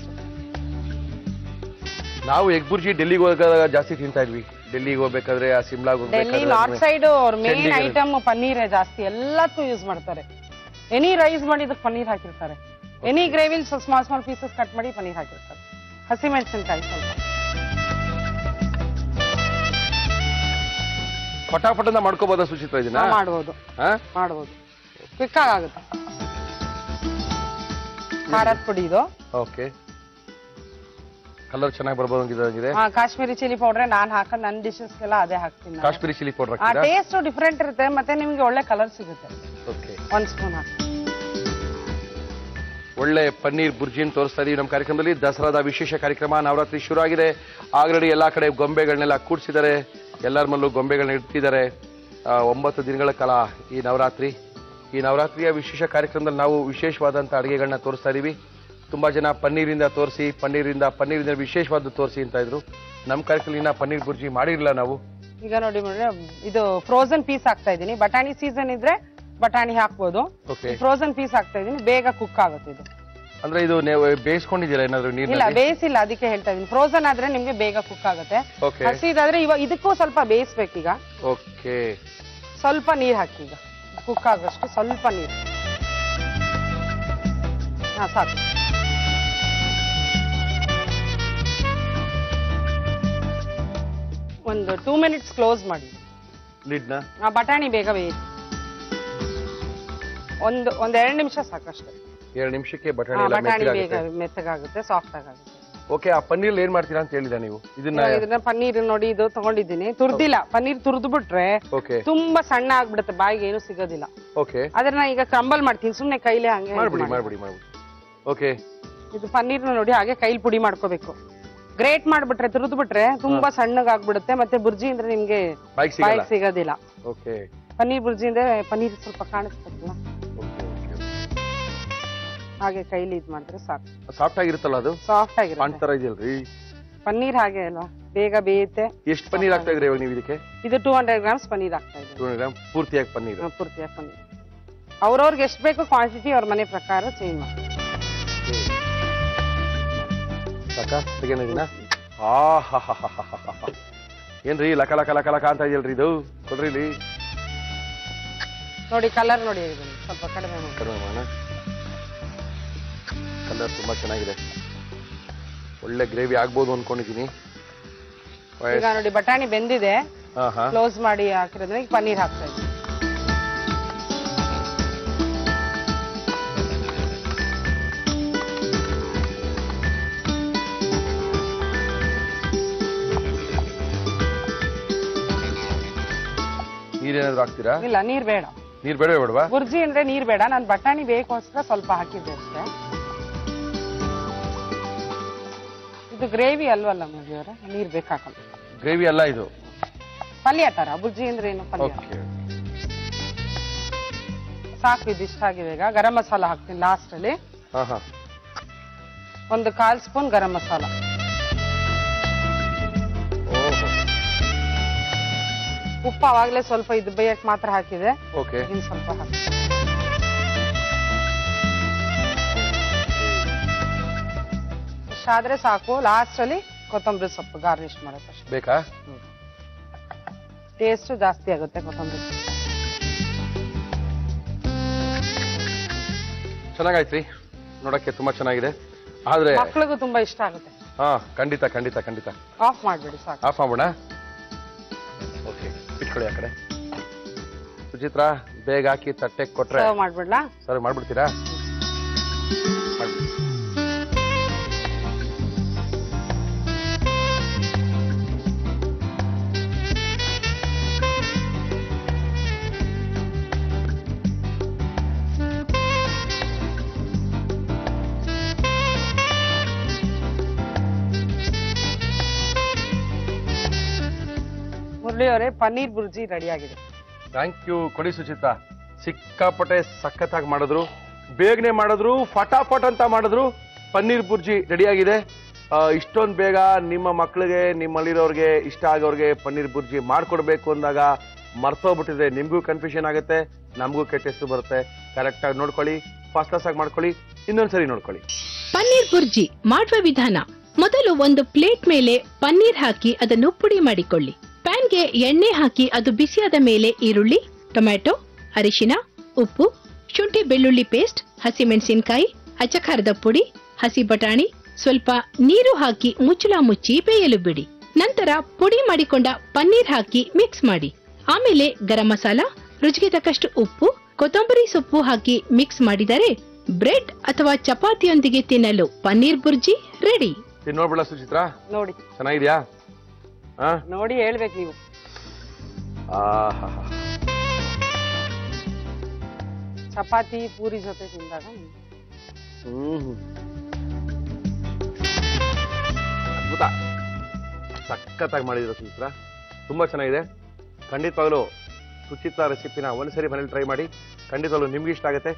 ನಾವು ಎಗ್ ಬುರ್ಜಿ ಡೆಲ್ಲಿಗೆ ಹೋದಾಗ ಜಾಸ್ತಿ ತಿಂತಾ ಇದ್ವಿ ಡೆಲ್ಲಿಗೆ ಹೋಗ್ಬೇಕಾದ್ರೆ ಆ ಸಿಮ್ಲಾಗ್ ಡೆಲ್ಲಿ ನಾರ್ತ್ ಸೈಡ್ ಅವ್ರ ಮೇನ್ ಚೆಂಡಿಗೆ- ಐಟಮ್ ಪನ್ನೀರೇ ಜಾಸ್ತಿ ಎಲ್ಲದಕ್ಕೂ ಯೂಸ್ ಮಾಡ್ತಾರೆ ಎನಿ ರೈಸ್ ಮಾಡಿ ಇದಕ್ಕೆ ಪನ್ನೀರ್ ಹಾಕಿರ್ತಾರೆ ಎನಿ ಗ್ರೇವಿಲ್ ಸ್ಮಾಲ್ ಸ್ಮಾಲ್ ಪೀಸಸ್ ಕಟ್ ಮಾಡಿ ಪನ್ನೀರ್ ಹಾಕಿರ್ತಾರೆ ಹಸಿಮೆಣಸಿನಕಾಯಿ ಸ್ವಲ್ಪ ಪಟಾಪಟನ ಮಾಡ್ಕೋಬೋದಾ ಸುಚಿತ್ರಾ ಇದನ್ನ ಹಾ, ಮಾಡ್ಬೋದು ಹಾ ಮಾಡ್ಬೋದು ಕ್ವಿಕ್ ಆಗುತ್ತೆ ಖಾರದ ಪುಡಿ ಇದು ಓಕೆ ಕಲರ್ ಚೆನ್ನಾಗಿ ಬರ್ಬೋದು ಹಂಗಿದೆ ಹಾ ಕಾಶ್ಮೀರಿ ಚಿಲ್ಲಿ ಪೌಡರ್ ನಾನ್ ಹಾಕೊಂಡು ನನ್ನ ಡಿಶಸ್ಗೆಲ್ಲ ಅದೇ ಹಾಕ್ತೀನಿ ನಾನು. ಕಾಶ್ಮೀರಿ ಚಿಲ್ಲಿ ಪೌಡರ್ ಆ ಹಾಕ್ತೀರಾ ಟೇಸ್ಟ್ ಡಿಫ್ರೆಂಟ್ ಇರುತ್ತೆ ಮತ್ತೆ ನಿಮ್ಗೆ ಒಳ್ಳೆ ಕಲರ್ ಸಿಗುತ್ತೆ ಓಕೆ ಒಂದ್ ಸ್ಪೂನ್ ಹಾಕಿ ಒಳ್ಳೆ ಪನ್ನೀರ್ ಬುರ್ಜಿನ್ ತೋರಿಸ್ತಾ ಇದೀವಿ ನಮ್ಮ ಕಾರ್ಯಕ್ರಮದಲ್ಲಿ ದಸರಾದ ವಿಶೇಷ ಕಾರ್ಯಕ್ರಮ ನವರಾತ್ರಿ ಶುರು ಆಗಿದೆ ಆಲ್ರೆಡಿ ಎಲ್ಲಾ ಕಡೆ ಗೊಂಬೆಗಳನ್ನೆಲ್ಲ ಕೂಡಿಸಿದ್ದಾರೆ ಎಲ್ಲರ ಮಲ್ಲೂ ಗೊಂಬೆಗಳನ್ನ ಇಡ್ತಿದ್ದಾರೆ ಆ, ಒಂಬತ್ತು ದಿನಗಳ ಕಾಲ ಈ ನವರಾತ್ರಿ ಈ ನವರಾತ್ರಿಯ ವಿಶೇಷ ಕಾರ್ಯಕ್ರಮದಲ್ಲಿ ನಾವು ವಿಶೇಷವಾದಂಥ ಅಡುಗೆಗಳನ್ನ ತೋರಿಸ್ತಾ ಇದೀವಿ ತುಂಬಾ ಜನ ಪನ್ನೀರಿಂದ ತೋರಿಸಿ ಪನ್ನೀರಿಂದ ಪನ್ನೀರಿಂದ ವಿಶೇಷವಾದ ತೋರಿಸಿ ಅಂತ ಇದ್ರು ನಮ್ಮ ಕಾರ್ಯಕ್ರಮದಲ್ಲಿ ಇನ್ನ ಪನ್ನೀರ್ ಬುರ್ಜಿ ಮಾಡಿರಲಿಲ್ಲ ನಾವು ಈಗ ನೋಡಿ ಮೇಡಮ್ ಇದು ಫ್ರೋಸನ್ ಪೀಸ್ ಹಾಕ್ತಾ ಇದೀನಿ ಬಟಾಣಿ ಸೀಸನ್ ಇದ್ರೆ ಬಟಾಣಿ ಹಾಕ್ಬೋದು ಓಕೆ ಫ್ರೋಸನ್ ಪೀಸ್ ಹಾಕ್ತಾ ಇದೀನಿ ಬೇಗ ಕುಕ್ ಆಗುತ್ತೆ ಇದು ಅಂದ್ರೆ ಇದು ನೀವು ಬೇಯಿಸ್ಕೊಂಡಿದ್ದೀರಾ ಏನಾದ್ರು ಇಲ್ಲ ನೀರಿನಲ್ಲಿ ಬೇಯಿಸಿಲ್ಲ ಅದಕ್ಕೆ ಹೇಳ್ತಾ ಇದೀನಿ ಫ್ರೋಸನ್ ಆದ್ರೆ ನಿಮ್ಗೆ ಬೇಗ ಕುಕ್ ಆಗುತ್ತೆ ಓಕೆ ಹಸಿದಾದ್ರೆ ಇವಾಗ ಇದಕ್ಕೂ ಸ್ವಲ್ಪ ಬೇಯಿಸ್ಬೇಕೀಗ ಓಕೆ ಸ್ವಲ್ಪ ನೀರ್ ಹಾಕಿ ಈಗ ಕುಕ್ ಆಗೋಷ್ಟು ಸ್ವಲ್ಪ ನೀರು ಹಾ ಸಾಕು ಒಂದು ಟೂ ಮಿನಿಟ್ಸ್ ಕ್ಲೋಸ್ ಮಾಡಿ ಲಿಡ್ನ ಆ ಬಟಾಣಿ ಬೇಗ ಬೇಯುತ್ತೆ ಒಂದು ಒಂದ್ ಎರಡು ನಿಮಿಷ ಸಾಕಷ್ಟೇ ಎರಡು ನಿಮಿಷಕ್ಕೆ ಆ, ಬಟಾಣಿ ಎಲ್ಲ ಬಟಾಣಿ ಬೇಗ ಮೆತ್ತಗಾಗುತ್ತೆ ಮೆತ್ತಗಾಗುತ್ತೆ ಸಾಫ್ಟ್ ಆಗುತ್ತೆ ಓಕೆ ಆ ಪನ್ನೀರ್ ಏನ್ ಮಾಡ್ತೀರಾ ಅಂತ ಹೇಳಿದ ನೀವು ಇದನ್ನ ಇವಾಗ ಇದನ್ನ ಪನ್ನೀರ್ ನೋಡಿ ಇದು ತಗೊಂಡಿದ್ದೀನಿ ತುರ್ದಿಲ್ಲ ಪನ್ನೀರ್ ತುರ್ದು ಬಿಟ್ರೆ ಓಕೆ ತುಂಬಾ ಸಣ್ಣ ಆಗ್ಬಿಡುತ್ತೆ ಬಾಯಿಗೆ ಏನು ಸಿಗೋದಿಲ್ಲ ಓಕೆ ಅದನ್ನ ಈಗ ಕ್ರಂಬಲ್ ಮಾಡ್ತೀನಿ ಸುಮ್ನೆ ಕೈಲೇ ಹಂಗೆ ಇದ್ ಮಾಡ್ಬಿಡಿ ಮಾಡಿ. ಮಾಡ್ಬಿಡಿ ಮಾಡ್ಬಿಡಿ ಓಕೆ ಇದು ಪನ್ನೀರ್ನ ನೋಡಿ ಹಾಗೆ ಕೈಲಿ ಪುಡಿ ಮಾಡ್ಕೋಬೇಕು ಗ್ರೇಟ್ ಮಾಡ್ಬಿಟ್ರೆ ತುರಿದು ಬಿಟ್ರೆ ತುಂಬಾ ಸಣ್ಣಗಾಗ್ಬಿಡುತ್ತೆ ಮತ್ತೆ ಬುರ್ಜಿ ಅಂದ್ರೆ ನಿಮ್ಗೆ ಬೈಕ್ ಸಿಗಲ್ಲ ಬಾಯಿಗೆ ಸಿಗೋದಿಲ್ಲ ಓಕೆ ಪನ್ನೀರ್ ಬುರ್ಜಿ ಅಂದ್ರೆ ಪನ್ನೀರ್ ಸ್ವಲ್ಪ ಕಾಣಿಸ್ತಲ್ಲ ಹಾಗೆ ಕೈಲಿ ಇದ್ ಮಾಡಿದ್ರೆ ಸಾಕು ಸಾಫ್ಟ್ ಆಗಿರುತ್ತಲ್ಲ ಅದು ಸಾಫ್ಟ್ ಪಾನ್ ಆಗಿರುತ್ತೆ ತರ ಇದೆಯಲ್ರಿ ಪನ್ನೀರ್ ಹಾಗೆ ಅಲ್ವಾ ಬೇಗ ಬೇಯುತ್ತೆ ಎಷ್ಟು ಪನ್ನೀರ್ ಹಾಕ್ತಾ ಇದ್ರಿ ಇವಾಗ ನೀವು ಇದಕ್ಕೆ ಇದು ಟೂ ಹಂಡ್ರೆಡ್ ಗ್ರಾಮ್ಸ್ ಪನ್ನೀರ್ ಹಾಕ್ತಾ ಇದ್ದೀನಿ 200 ಗ್ರಾಮ್ ಪೂರ್ತಿಯಾಗಿ ಪನ್ನೀರ್ ಹಾ, ಪೂರ್ತಿಯಾಗಿ ಪನ್ನೀರ್ ಅವ್ರವ್ರಿಗೆ ಎಷ್ಟು ಬೇಕು ಕ್ವಾಂಟಿಟಿ ಅವ್ರ ಮನೆ ಪ್ರಕಾರ ಚೇಂಜ್ ಮಾಡಿ ಸಾಕಾ ತೆಗೆನ ಇದನ್ನ ಆ ಹಾ ಹಾ ಹಾ ಹಾ ಹಾ ಹಾ. ಏನ್ರಿ ಲಕ ಲಕ ಲಕ ಲಕ ಅಂತ ಇದೆಯಲ್ರಿ ಇದು ಕೊಡ್ರಿ ಇಲ್ಲಿ ನೋಡಿ ಕಲರ್ ನೋಡಿ ಇದನ್ನ ಸ್ವಲ್ಪ ಕಡಿಮೆ ಮಾಡಿ ಕಡಿಮೆ ಮಾಡೋಣ ಕಲರ್ ತುಂಬಾ ಚೆನ್ನಾಗಿದೆ ಒಳ್ಳೆ ಗ್ರೇವಿ ಆಗ್ಬೋದು ಅನ್ಕೊಂಡಿದೀನಿ ಈಗ ನೋಡಿ ಬಟಾಣಿ ಬೆಂದಿದೆ ಹಾ ಹಾ ಕ್ಲೋಸ್ ಮಾಡಿ ಹಾಕಿರೋದ್ರೆ ಈಗ ಪನ್ನೀರ್ ಹಾಕ್ತಾ ಇದ್ದೀನಿ ನೀರೇನಾದ್ರು ಹಾಕ್ತೀರಾ ಇಲ್ಲ ನೀರ್ ಬೇಡ ನೀರ್ ಬೇಡ ಬೇಡವಾ ಬುರ್ಜಿ ಅಂದ್ರೆ ನೀರ್ ಬೇಡ ನಾನ್ ಬಟಾಣಿ ಬೇಕೋಸ್ಕರ ಸ್ವಲ್ಪ ಹಾಕಿದ್ದೆ ಅಷ್ಟೇ ಇದು ಗ್ರೇವಿ ಅಲ್ವಲ್ಲ ಮದುವೆಯವರ ನೀರ್ ಬೇಕಾಗಲ್ಲ ಗ್ರೇವಿ ಅಲ್ಲ ಇದು ಪಲ್ಯ ತರ ಬುರ್ಜಿ ಅಂದ್ರೆ ಏನು ಪಲ್ಯ ಓಕೆ ಸಾಕು ಇದು ಇಷ್ಟ ಆಗಿದೆ ಈಗ ಗರಂ ಮಸಾಲ ಹಾಕ್ತೀನಿ ಲಾಸ್ಟ್ ಅಲ್ಲಿ ಹಾ ಹಾ ಒಂದು ಕಾಲ್ ಸ್ಪೂನ್ ಗರಂ ಮಸಾಲ ಓಹೋ ಉಪ್ಪು ಅವಾಗ್ಲೇ ಸ್ವಲ್ಪ ಇದು ಬೇಯಕ್ ಮಾತ್ರ ಹಾಕಿದೆ ಓಕೆ ಇನ್ ಸ್ವಲ್ಪ ಹಾಕಿ ಇಷ್ಟಾದ್ರೆ ಸಾಕು ಲಾಸ್ಟ್ ಅಲ್ಲಿ ಕೊತ್ತಂಬರಿ ಸೊಪ್ಪು ಗಾರ್ನಿಶ್ ಮಾಡಕ್ಕಷ್ಟೇ ಬೇಕಾ ಟೇಸ್ಟ್ ಜಾಸ್ತಿ ಆಗುತ್ತೆ ಕೊತ್ತಂಬರಿ ಸೊಪ್ಪು ಚೆನ್ನಾಗಾಯ್ತ್ರಿ ನೋಡಕ್ಕೆ ತುಂಬಾ ಚೆನ್ನಾಗಿದೆ ಆದ್ರೆ ಮಕ್ಳಿಗೂ ತುಂಬಾ ಇಷ್ಟ ಆಗುತ್ತೆ ಹಾ ಖಂಡಿತ ಖಂಡಿತ ಖಂಡಿತ ಆಫ್ ಮಾಡ್ಬಿಡಿ ಸಾಕು ಆಫ್ ಮಾಡೋಣ ಓಕೆ ಇಟ್ಕೊಳ್ಳಿ ಆ ಕಡೆ ಸುಚಿತ್ರಾ ಬೇಗ ಹಾಕಿ ತಟ್ಟೆಗೆ ಕೊಟ್ರೆ ಸರ್ವ್ ಮಾಡ್ಬಿಡ್ಲಾ ಸರಿ ಮಾಡ್ಬಿಡ್ತೀರಾ ಮಾಡ್ಬಿಡಿ ಮುರಳಿ ಅವರೇ ಪನ್ನೀರ್ ಬುರ್ಜಿ ರೆಡಿ ಆಗಿದೆ ಥ್ಯಾಂಕ್ ಯು ಕೊಡಿ ಸುಚಿತಾ ಸಿಕ್ಕಾಪಟ್ಟೆ ಸಖತ್ತಾಗಿ ಮಾಡಿದ್ರು ಬೇಗನೆ ಮಾಡಿದ್ರು ಫಟಾಫಟ್ ಅಂತ ಮಾಡಿದ್ರು ಪನ್ನೀರ್ ಬುರ್ಜಿ ರೆಡಿಯಾಗಿದೆ ಇಷ್ಟೊಂದು ಬೇಗ ನಿಮ್ಮ ಮಕ್ಕಳಿಗೆ ನಿಮ್ಮಲ್ಲಿರೋರ್ಗೆ ಇಷ್ಟ ಆಗೋರ್ಗೆ ಪನ್ನೀರ್ ಬುರ್ಜಿ ಮಾಡ್ಕೊಡ್ಬೇಕು ಅಂದಾಗ ಮರ್ತೋಗ್ಬಿಟ್ಟಿದೆ ನಿಮ್ಗೂ ಕನ್ಫ್ಯೂಷನ್ ಆಗುತ್ತೆ ನಮಗೂ ಕೆಟ್ಟ ಹೆಸರು ಬರುತ್ತೆ ಕರೆಕ್ಟಾಗಿ ನೋಡ್ಕೊಳ್ಳಿ ಫಾಸ್ಟ್ ಆಗಿ ಮಾಡ್ಕೊಳ್ಳಿ ಇನ್ನೊಂದ್ಸರಿ ನೋಡ್ಕೊಳ್ಳಿ ಪನ್ನೀರ್ ಬುರ್ಜಿ ಮಾಡುವ ವಿಧಾನ ಮೊದಲು ಒಂದು ಪ್ಲೇಟ್ ಮೇಲೆ ಪನ್ನೀರ್ ಹಾಕಿ ಅದನ್ನು ಪುಡಿ ಮಾಡಿಕೊಳ್ಳಿ ಪ್ಯಾನ್ಗೆ ಎಣ್ಣೆ ಹಾಕಿ ಅದು ಬಿಸಿಯಾದ ಮೇಲೆ ಈರುಳ್ಳಿ ಟೊಮ್ಯಾಟೊ ಅರಿಶಿನ ಉಪ್ಪು ಶುಂಠಿ ಬೆಳ್ಳುಳ್ಳಿ ಪೇಸ್ಟ್ ಹಸಿಮೆಣಸಿನಕಾಯಿ ಅಚ್ಚಖಾರದ ಪುಡಿ ಹಸಿ ಬಟಾಣಿ ಸ್ವಲ್ಪ ನೀರು ಹಾಕಿ ಮುಚ್ಚಳ ಮುಚ್ಚಿ ಬೇಯಲು ಬಿಡಿ ನಂತರ ಪುಡಿ ಮಾಡಿಕೊಂಡ ಪನ್ನೀರ್ ಹಾಕಿ ಮಿಕ್ಸ್ ಮಾಡಿ ಆಮೇಲೆ ಗರಂ ಮಸಾಲ ರುಚಿಗೆ ತಕ್ಕಷ್ಟು ಉಪ್ಪು ಕೊತ್ತಂಬರಿ ಸೊಪ್ಪು ಹಾಕಿ ಮಿಕ್ಸ್ ಮಾಡಿದರೆ ಬ್ರೆಡ್ ಅಥವಾ ಚಪಾತಿಯೊಂದಿಗೆ ತಿನ್ನಲು ಪನ್ನೀರ್ ಬುರ್ಜಿ ರೆಡಿ ತಿನ್ ನೋಡ್ಬಿಡ ಸುಚಿತ್ರಾ ನೋಡಿ ಚೆನ್ನಾಗಿದ್ಯಾ ಹಾ ನೋಡಿ ಹೇಳ್ಬೇಕು ನೀವು ಆಹಾ ಚಪಾತಿ ಪೂರಿ ಜೊತೆ ತಿಂದಾಗ ಹ್ಮ್ ಅದ್ಭುತ ಸಖತ್ತಾಗಿ ಮಾಡಿದ್ರು ಸುಚಿತ್ರ ತುಂಬಾ ಚೆನ್ನಾಗಿದೆ ಖಂಡಿತವಾಗ್ಲೂ ಸುಚಿತ್ರ ರೆಸಿಪಿನ ಒಂದ್ಸರಿ ಮನೇಲಿ ಟ್ರೈ ಮಾಡಿ ಖಂಡಿತವಾಗ್ಲೂ ನಿಮ್ಗೆ ಇಷ್ಟ ಆಗುತ್ತೆ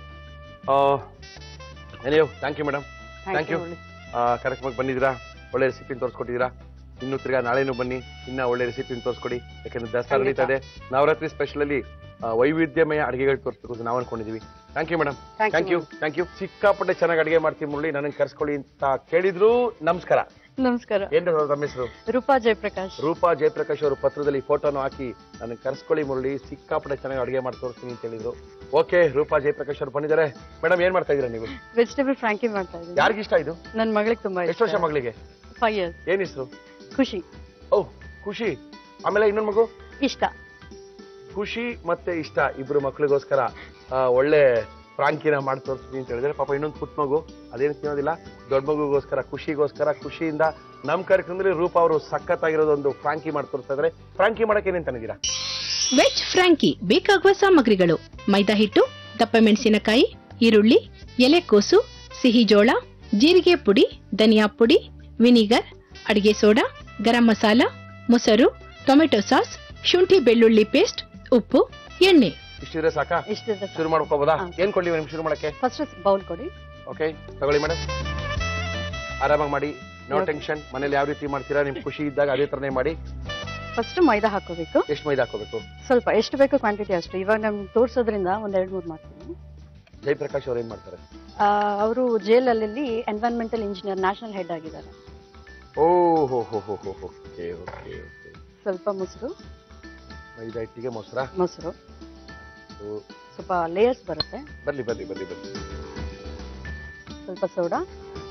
ಎನಿಯೋ thank you madam thank you ಕಾರ್ಯಕ್ರಮಕ್ಕೆ ಬಂದಿದ್ದೀರಾ ಒಳ್ಳೆ ರೆಸಿಪಿನ ತೋರಿಸ್ಕೊಟ್ಟಿದ್ದೀರಾ ಇನ್ನು ತಿರ್ಗಾ ನಾಳೆನೂ ಬನ್ನಿ ಇನ್ನ ಒಳ್ಳೆ ರೆಸಿಪಿನ ತೋರಿಸ್ಕೊಡಿ ಯಾಕಂದ್ರೆ ದಸರಾ ಖಂಡಿತ. ನಡೀತಾ ಇದೆ ನವರಾತ್ರಿ ಸ್ಪೆಷಲ್ ಅಲ್ಲಿ ಆ, ವೈವಿಧ್ಯಮಯ ಅಡಿಗೆಗಳು ತೋರಿಸ್ಬೇಕು ಅಂತ ನಾವು ಅನ್ಕೊಂಡಿದೀವಿ thank you madam Thank you, thank you thank you ಸಿಕ್ಕಾಪಟ್ಟೆ ಚೆನ್ನಾಗಿ ಅಡಿಗೆ ಮಾಡ್ತೀವಿ ಮುರಳಿ ನನಗೆ ಕರ್ಸ್ಕೊಳ್ಳಿ ಅಂತ ಕೇಳಿದ್ರು ನಮಸ್ಕಾರ ನಮಸ್ಕಾರ ಏನ್ ತಮ್ಮ ಹೆಸರು ರೂಪಾ ಜಯಪ್ರಕಾಶ್ ರೂಪಾ ಜಯಪ್ರಕಾಶ್ ಅವರು ಪತ್ರದಲ್ಲಿ ಫೋಟೋನು ಹಾಕಿ ನನಗೆ ಕರ್ಸ್ಕೊಳ್ಳಿ ಮುರಳಿ ಸಿಕ್ಕಾಪಟ್ಟೆ ಚೆನ್ನಾಗಿ ಅಡಿಗೆ ಮಾಡಿ ತೋರಿಸ್ತೀನಿ ಅಂತ ಹೇಳಿದ್ರು ಓಕೆ ರೂಪಾ ಜಯಪ್ರಕಾಶ್ ಅವರು ಬಂದಿದ್ದಾರೆ ಮೇಡಮ್ ಏನ್ ಮಾಡ್ತಾ ಇದೀರಾ ನೀವು ವೆಜಿಟೇಬಲ್ ಫ್ರಾಂಕಿ ಮಾಡ್ತಾ ಇದ್ದೀನಿ ಯಾರಿಗಿಷ್ಟ ಇಷ್ಟ ಇದು ನನ್ನ ಮಗಳಿಗೆ ತುಂಬಾ ಎಷ್ಟು ವರ್ಷ ಮಗಳಿಗೆ ಫೈವ್ ಇಯರ್ಸ್ ಏನ್ ಹೆಸರು ಖುಷಿ ಓ ಖುಷಿ ಆಮೇಲೆ ಇನ್ನೊಂದು ಮಗು ಇಷ್ಟ ಖುಷಿ ಮತ್ತೆ ಇಷ್ಟ ಇಬ್ರು ಮಕ್ಳಿಗೋಸ್ಕರ ಆ, ಒಳ್ಳೆ ಫ್ರಾಂಕಿನ ಮಾಡಿ ತೋರಿಸ್ತೀನಿ ಅಂತ ಹೇಳಿದ್ರೆ ಪಾಪ ಇನ್ನೊಂದು ಪುಟ್ಟ ಮಗು ಅದೇನು ತಿನ್ನೋದಿಲ್ಲ ದೊಡ್ಡ ಮಗುಗೋಸ್ಕರ ಖುಷಿಗೋಸ್ಕರ ಖುಷಿಯಿಂದ ನಮ್ಮ ಕಾರ್ಯಕ್ರಮದಲ್ಲಿ ರೂಪ ಅವರು ಸಖತ್ತಾಗಿರೋದೊಂದು ಫ್ರಾಂಕಿ ಮಾಡಿ ತೋರಿಸ್ತಾ ಇದ್ದಾರೆ ಫ್ರಾಂಕಿ ಮಾಡಕ್ಕೆ ಏನೇನ್ ತಂದಿದ್ದೀರಾ ವೆಜ್ ಫ್ರಾಂಕಿ ಬೇಕಾಗುವ ಸಾಮಗ್ರಿಗಳು ಮೈದಾ ಹಿಟ್ಟು ದಪ್ಪ ಮೆಣಸಿನಕಾಯಿ ಈರುಳ್ಳಿ ಎಲೆಕೋಸು ಸಿಹಿ ಜೋಳ ಜೀರಿಗೆ ಪುಡಿ ಧನಿಯಾ ಪುಡಿ ವಿನಿಗರ್ ಅಡಿಗೆ ಸೋಡಾ ಗರಂ ಮಸಾಲ ಮೊಸರು ಟೊಮೆಟೊ ಸಾಸ್ ಶುಂಠಿ ಬೆಳ್ಳುಳ್ಳಿ ಪೇಸ್ಟ್ ಉಪ್ಪು ಎಣ್ಣೆ ಇಷ್ಟಿದ್ರೆ ಸಾಕಾ ಇಷ್ಟಿದೆ ಶುರು ಮಾಡ್ಕೋಬೋದಾ ಹಾ. ಏನ್ ಕೊಡ್ಲಿ ನಿಮ್ಗೆ ಶುರು ಮಾಡಕ್ಕೆ ಫಸ್ಟ್ ಬೌಲ್ ಕೊಡಿ ಓಕೆ ತಗೊಳ್ಳಿ ಮೇಡಮ್ ಆರಾಮಾಗಿ ಮಾಡಿ ನೋ Okay. ಟೆನ್ಷನ್ ಮನೇಲಿ ಯಾವ ರೀತಿ ಮಾಡ್ತೀರಾ ನಿಮ್ ಖುಷಿ ಇದ್ದಾಗ ಅದೇ ತರನೇ ಮಾಡಿ ಫಸ್ಟ್ ಮೈದಾ ಹಾಕೋಬೇಕು ಎಷ್ಟು ಮೈದಾ ಹಾಕೋಬೇಕು ಸ್ವಲ್ಪ ಎಷ್ಟು ಬೇಕು ಕ್ವಾಂಟಿಟಿ ಅಷ್ಟು ಇವಾಗ ನಮ್ಗೆ ತೋರಿಸೋದ್ರಿಂದ ಒಂದ್ ಎರಡ್ ಮೂರು ಮಾಡ್ತೀನಿ ಜಯಪ್ರಕಾಶ್ ಅವ್ರು ಏನ್ ಮಾಡ್ತಾರೆ ಅವರು ಜೇಲಲ್ಲಿ ಎನ್ವೈರನ್ಮೆಂಟಲ್ ಇಂಜಿನಿಯರ್ ನ್ಯಾಷನಲ್ ಹೆಡ್ ಆಗಿದ್ದಾರೆ ಓ ಹೋ ಹೋ ಹೋ ಹೋ ಓಕೆ ಓಕೆ ಓಕೆ ಸ್ವಲ್ಪ ಮೊಸರು ಮೈದಾ ಹಿಟ್ಟಿಗೆ ಮೊಸರಾ ಮೊಸರು ಓ, ಸ್ವಲ್ಪ ಲೇಯರ್ಸ್ ಬರುತ್ತೆ ಬರ್ಲಿ ಬರ್ಲಿ ಬರ್ಲಿ ಬರ್ಲಿ ಸ್ವಲ್ಪ ಸೋಡಾ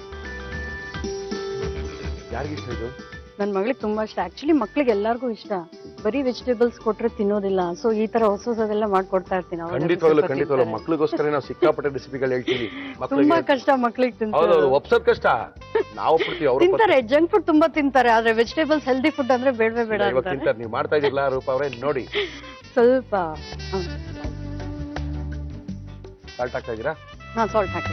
ಯಾರಿಗಿಷ್ಟ ಇದು ನನ್ನ ಮಗಳಿಗೆ ತುಂಬಾ ಇಷ್ಟ ಆಕ್ಚುಲಿ ಮಕ್ಳಿಗೆ ಎಲ್ಲಾರ್ಗೂ ಇಷ್ಟ ಬರೀ ವೆಜಿಟೇಬಲ್ಸ್ ಕೊಟ್ರೆ ತಿನ್ನೋದಿಲ್ಲ ಸೊ ಈ ತರ ಹೊಸ ಹೊಸದೆಲ್ಲ ಮಾಡ್ಕೊಡ್ತಾ ಇರ್ತೀನಿ ಅವಾಗ ಖಂಡಿತವಾಗ್ಲು ಸ್ವಲ್ಪ ಖಂಡಿತವಾಗ್ಲು ತಿಂತಾರೆ. ಮಕ್ಳಿಗೋಸ್ಕರ ನಾವು ಸಿಕ್ಕಾಪಟ್ಟೆ ರೆಸಿಪಿಗಳು ಹೇಳ್ತೀವಿ ತುಂಬಾ ಮಕ್ಳಿಗೆ ಕಷ್ಟ ಮಕ್ಳಿಗೆ ಹೌದೌದು ತಿಂತಾರೆ ಒಪ್ಸೋದ್ ಕಷ್ಟ ನಾವು ಒಪ್ಪಿಡ್ತೀವಿ ಅವ್ರು ತಿಂತಾರೆ ಜಂಕ್ ಫುಡ್ ತುಂಬಾ ತಿಂತಾರೆ ಆದ್ರೆ ವೆಜಿಟೇಬಲ್ಸ್ ಹೆಲ್ದಿ ಫುಡ್ ಅಂದ್ರೆ ಬೇಡವೇ ಬೇಡ ಇವಾಗ ಅಂತಾರೆ ತಿಂತಾರೆ ನೀವು ಮಾಡ್ತಾ ಇದಿರಲ್ಲ ರೂಪ ಅವರೇ ನೋಡಿ ಸ್ವಲ್ಪ ಸಾಲ್ಟ್ ಹಾಕ್ತಾ ಇದ್ದೀರಾ ಹಾ ಸಾಲ್ಟ್ ಹಾಕಿ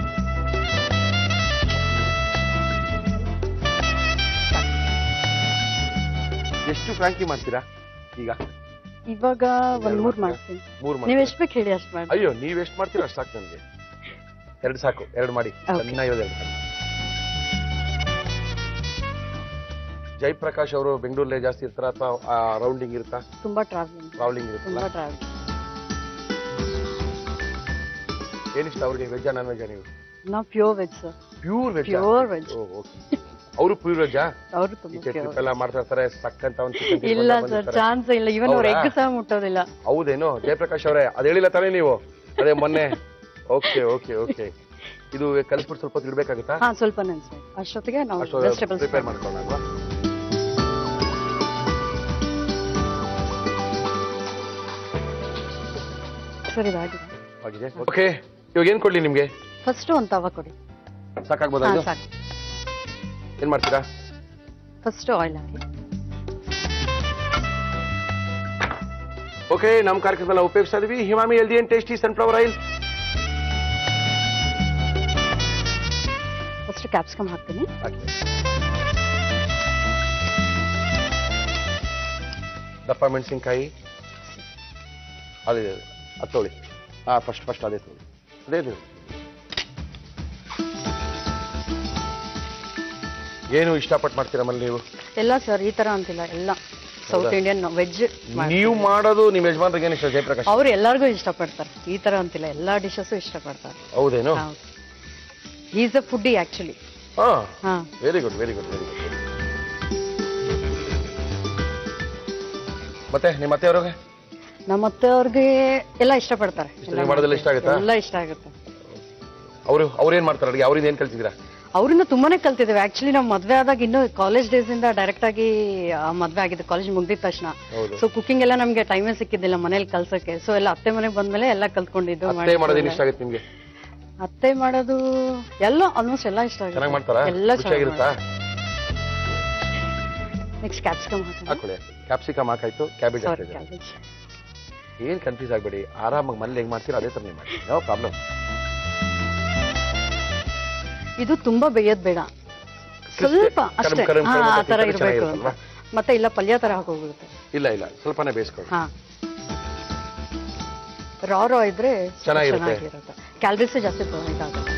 ಎಷ್ಟು ಫ್ರಾಂಕಿ ಮಾಡ್ತೀರಾ ಈಗ ಇವಾಗ ಒಂದ್ ಮೂರ್ ಮಾಡ್ತೀನಿ ಮೂರು ನೀವ್ ಮಾಡಿ ಎಷ್ಟ್ ಬೇಕು ಹೇಳಿ ಅಷ್ಟ್ ಮಾಡಿ ಅಯ್ಯೋ ನೀವ್ ಎಷ್ಟು ಮಾಡ್ತೀರಾ ಅಷ್ಟು ಸಾಕು ನನಗೆ ಎರಡು ಸಾಕು ಎರಡು ಮಾಡಿ Okay. ಚೆನ್ನಾಗಿರೋದು ಎರಡು ಮಾಡಿ. ಜಯಪ್ರಕಾಶ್ ಅವರು ಬೆಂಗಳೂರಲ್ಲೇ ಜಾಸ್ತಿ ಇರ್ತಾರ ಅಥವಾ ರೌಂಡಿಂಗ್ ಇರುತ್ತಾ ತುಂಬಾ ಟ್ರಾವೆಲಿಂಗ್ ಟ್ರಾವೆಲಿಂಗ್ ಇರುತ್ತಲ್ಲ ತುಂಬಾ ಟ್ರಾವೆಲ್ ಏನಿಷ್ಟ ಅವ್ರಿಗೆ ವೆಜ್ಜಾ ನಾನ್ ವೆಜ್ಜಾ ನೀವು ನಾವ್ pure veg sir pure veg Pure veg. ಅವರು ಪ್ಯೂರ್ ವೆಜ್ಜಾ ಅವರು ಈ ತುಂಬಾ ಟ್ರಿಪ್ pure. ಎಲ್ಲ ಮಾಡ್ತಾ ಇರ್ತಾರೆ ಸಕ್ಕಂತ ಒಂದು ಚಿಕನ್ ಇಲ್ಲ ಸರ್ ಚಾನ್ಸ್ ಇಲ್ಲ ಇವನ್ ಅವ್ರ ಹೌದಾ? ಎಗ್ ಸಹ ಮುಟ್ಟೋದಿಲ್ಲ ಹೌದೇನು ಜಯಪ್ರಕಾಶ್ ಅವರೇ ಅದ್ ಹೇಳಿಲ್ಲ ತಾನೇ ನೀವು ಅದೇ ಮೊನ್ನೆ ಓಕೆ ಓಕೆ ಓಕೆ ಇದು ಕಲಿಸ್ಬಿಟ್ಟು ಸ್ವಲ್ಪ ಹೊತ್ತು ಇಡ್ಬೇಕಾಗುತ್ತಾ ಹಾ ಸ್ವಲ್ಪ ನೆನ್ಸ್ಬೇಕು ಅಷ್ಟೊತ್ತಿಗೆ ನಾವು ವೆಜಿಟೇಬಲ್ಸ್ ಪ್ರಿಪೇರ್ ಮಾಡ್ಕೊಳ್ಳೋಣ ಅಲ್ವಾ ಸರ್ ಇದಾಗಿದೆ ಆಗಿದೆ ಓಕೆ ಇವಾಗ ಏನ್ ಕೊಡ್ಲಿ ನಿಮ್ಗೆ ಫಸ್ಟ್ ಒಂದ್ ತವ ಕೊಡಿ ಸಾಕಾಗ್ಬೋದಾ ಹಾ ಇದು ಸಾಕು ಏನ್ ಮಾಡ್ತೀರಾ ಫಸ್ಟ್ ಆಯಿಲ್ ಹಾಕಿ ಓಕೆ ನಮ್ಮ ಕಾರ್ಯಕ್ರಮದಲ್ಲಿ ನಾವು ಉಪಯೋಗಿಸ್ತಾ ಇದೀವಿ Emami healthy and tasty sunflower oil first capsicum ಹಾಕ್ತೀನಿ ದಪ್ಪ ಮೆಣಸಿನ್ಕಾಯಿ ಅದೇ ಅದು ತೊಳಿ ಹಾ ಫಸ್ಟ್ ಫಸ್ಟ್ ಅದೇ ತೊಳಿ ಅದೇ ಇದು ಏನು ಇಷ್ಟಪಟ್ಟು ಮಾಡ್ತೀರಾ ಮಲ್ಲಿ ನೀವು ಎಲ್ಲ ಸರ್ ಈ ತರ ಅಂತಿಲ್ಲ ಎಲ್ಲ ಸೌತ್ ಹೌದಾ? ಇಂಡಿಯನ್ ವೆಜ್ ನೀವು ಮಾಡೋದು ನಿಮ್ಮ ಯಜಮಾನ್ರಿಗೆ ಏನು ಇಷ್ಟ ಜಯಪ್ರಕಾಶ್ ಅವ್ರು ಎಲ್ಲಾರ್ಗು ಇಷ್ಟಪಡ್ತಾರೆ ಈ ತರ ಅಂತಿಲ್ಲ ಎಲ್ಲಾ ಡಿಶಸ್ ಇಷ್ಟಪಡ್ತಾರೆ ಹೌದೇನು ಈಸ್ ಅ ಫುಡ್ಡಿ ಆಕ್ಚುಲಿ ಹಾ ಹಾ very good very good very good ಮತ್ತೆ ನಿಮ್ಮ ಅತ್ತೆಯವ್ರಿಗೆ ನಮ್ಮ ಅತ್ತೆ ಅವ್ರಿಗೆ ಎಲ್ಲ ಇಷ್ಟಪಡ್ತಾರೆ ಇಷ್ಟ ಎಲ್ಲ ನೀವು ಮಾಡೋದೆಲ್ಲ ಇಷ್ಟ ಆಗುತ್ತಾ? ಎಲ್ಲ ಇಷ್ಟ ಆಗುತ್ತೆ ಅವರು ಅವ್ರೇನ್ ಮಾಡ್ತಾರೆ ಅಡುಗೆ ಅವ್ರಿಂದ ಏನ್ ಕಲ್ತಿದ್ದೀರಾ ಅವರಿಂದ ತುಂಬಾನೇ ಕಲ್ತಿದ್ದೇವೆ ಆಕ್ಚುಲಿ ನಾವು ಮದ್ವೆ ಆದಾಗ ಇನ್ನು ಕಾಲೇಜ್ ಡೇಸ್ ಇಂದ ಡೈರೆಕ್ಟ್ ಆಗಿ ಆ, ಮದ್ವೆ ಆಗಿದ್ದು ಕಾಲೇಜ್ ಮುಗ್ದಿದ ತಕ್ಷಣ ಹೌದು ಸೊ ಕುಕಿಂಗ್ ಎಲ್ಲ ನಮ್ಗೆ ಟೈಮೇ ಸಿಕ್ಕಿದ್ದಿಲ್ಲ ಮನೇಲಿ ಕಲ್ಸಕ್ಕೆ ಸೊ ಎಲ್ಲ ಅತ್ತೆ ಮನೆಗೆ ಬಂದ್ಮೇಲೆ ಎಲ್ಲ ಕಲ್ತ್ಕೊಂಡಿದ್ದು ಅತ್ತೆ ಮಾಡೋದೇನು ಇಷ್ಟ ಮಾಡಿದ್ದು. ಆಗುತ್ತೆ ನಿಮ್ಗೆ ಅತ್ತೆ ಮಾಡೋದು ಎಲ್ಲ ಆಲ್ಮೋಸ್ಟ್ ಎಲ್ಲ ಇಷ್ಟ ಆಗುತ್ತೆ ಚೆನ್ನಾಗಿ ಮಾಡ್ತಾರಾ ಎಲ್ಲ ರುಚಿಯಾಗಿರುತ್ತಾ ನೆಕ್ಸ್ಟ್ ಕ್ಯಾಪ್ಸಿಕಮ್ ಹಾಕೋಣ ಹಾಕೊಳ್ಳಿ ಕ್ಯಾಪ್ಸಿಕಮ್ ಹಾಕಾಯ್ತು ಕ್ಯಾಬೇಜ್ ಸಾರಿ ಹಾಕಿದ್ರೆ ಕ್ಯಾಬೇಜ್ ಏನ್ ಕನ್ಫ್ಯೂಸ್ ಆಗ್ಬೇಡಿ ಆರಾಮಾಗಿ ಮನೇಲಿ ಹೆಂಗ್ ಮಾಡ್ತೀರಾ ಅದೇ ತರ ನೀವು ಮಾಡಿ ನೋ ಪ್ರಾಬ್ಲಮ್ ಇದು ತುಂಬಾ ಬೇಯೋದ್ ಬೇಡ ಸ್ವಲ್ಪ ಅಷ್ಟೇ ಕರಂ ಹಾ ಕರಂ ಆ ತರ ಕರಂ ಇರ್ಬೇಕು ಚೆನ್ನಾಗಿರುತ್ತಲ್ವಾ? ಅಂತ ಮತ್ತೆ ಇಲ್ಲ ಪಲ್ಯ ತರ ಹಾಕೋಗುತ್ತೆ ಇಲ್ಲ ಇಲ್ಲ ಸ್ವಲ್ಪನೇ ಬೇಯಿಸ್ಕೊಳ್ಳಿ ಹಾ ರಾ ರಾ ಇದ್ರೆ ಸ್ವಲ್ಪ ಚೆನ್ನಾಗಿರುತ್ತೆ. ಚೆನ್ನಾಗಿರುತ್ತೆ ಕ್ಯಾಲರೀಸ್ ಜಾಸ್ತಿ ಇದಾಗುತ್ತೆ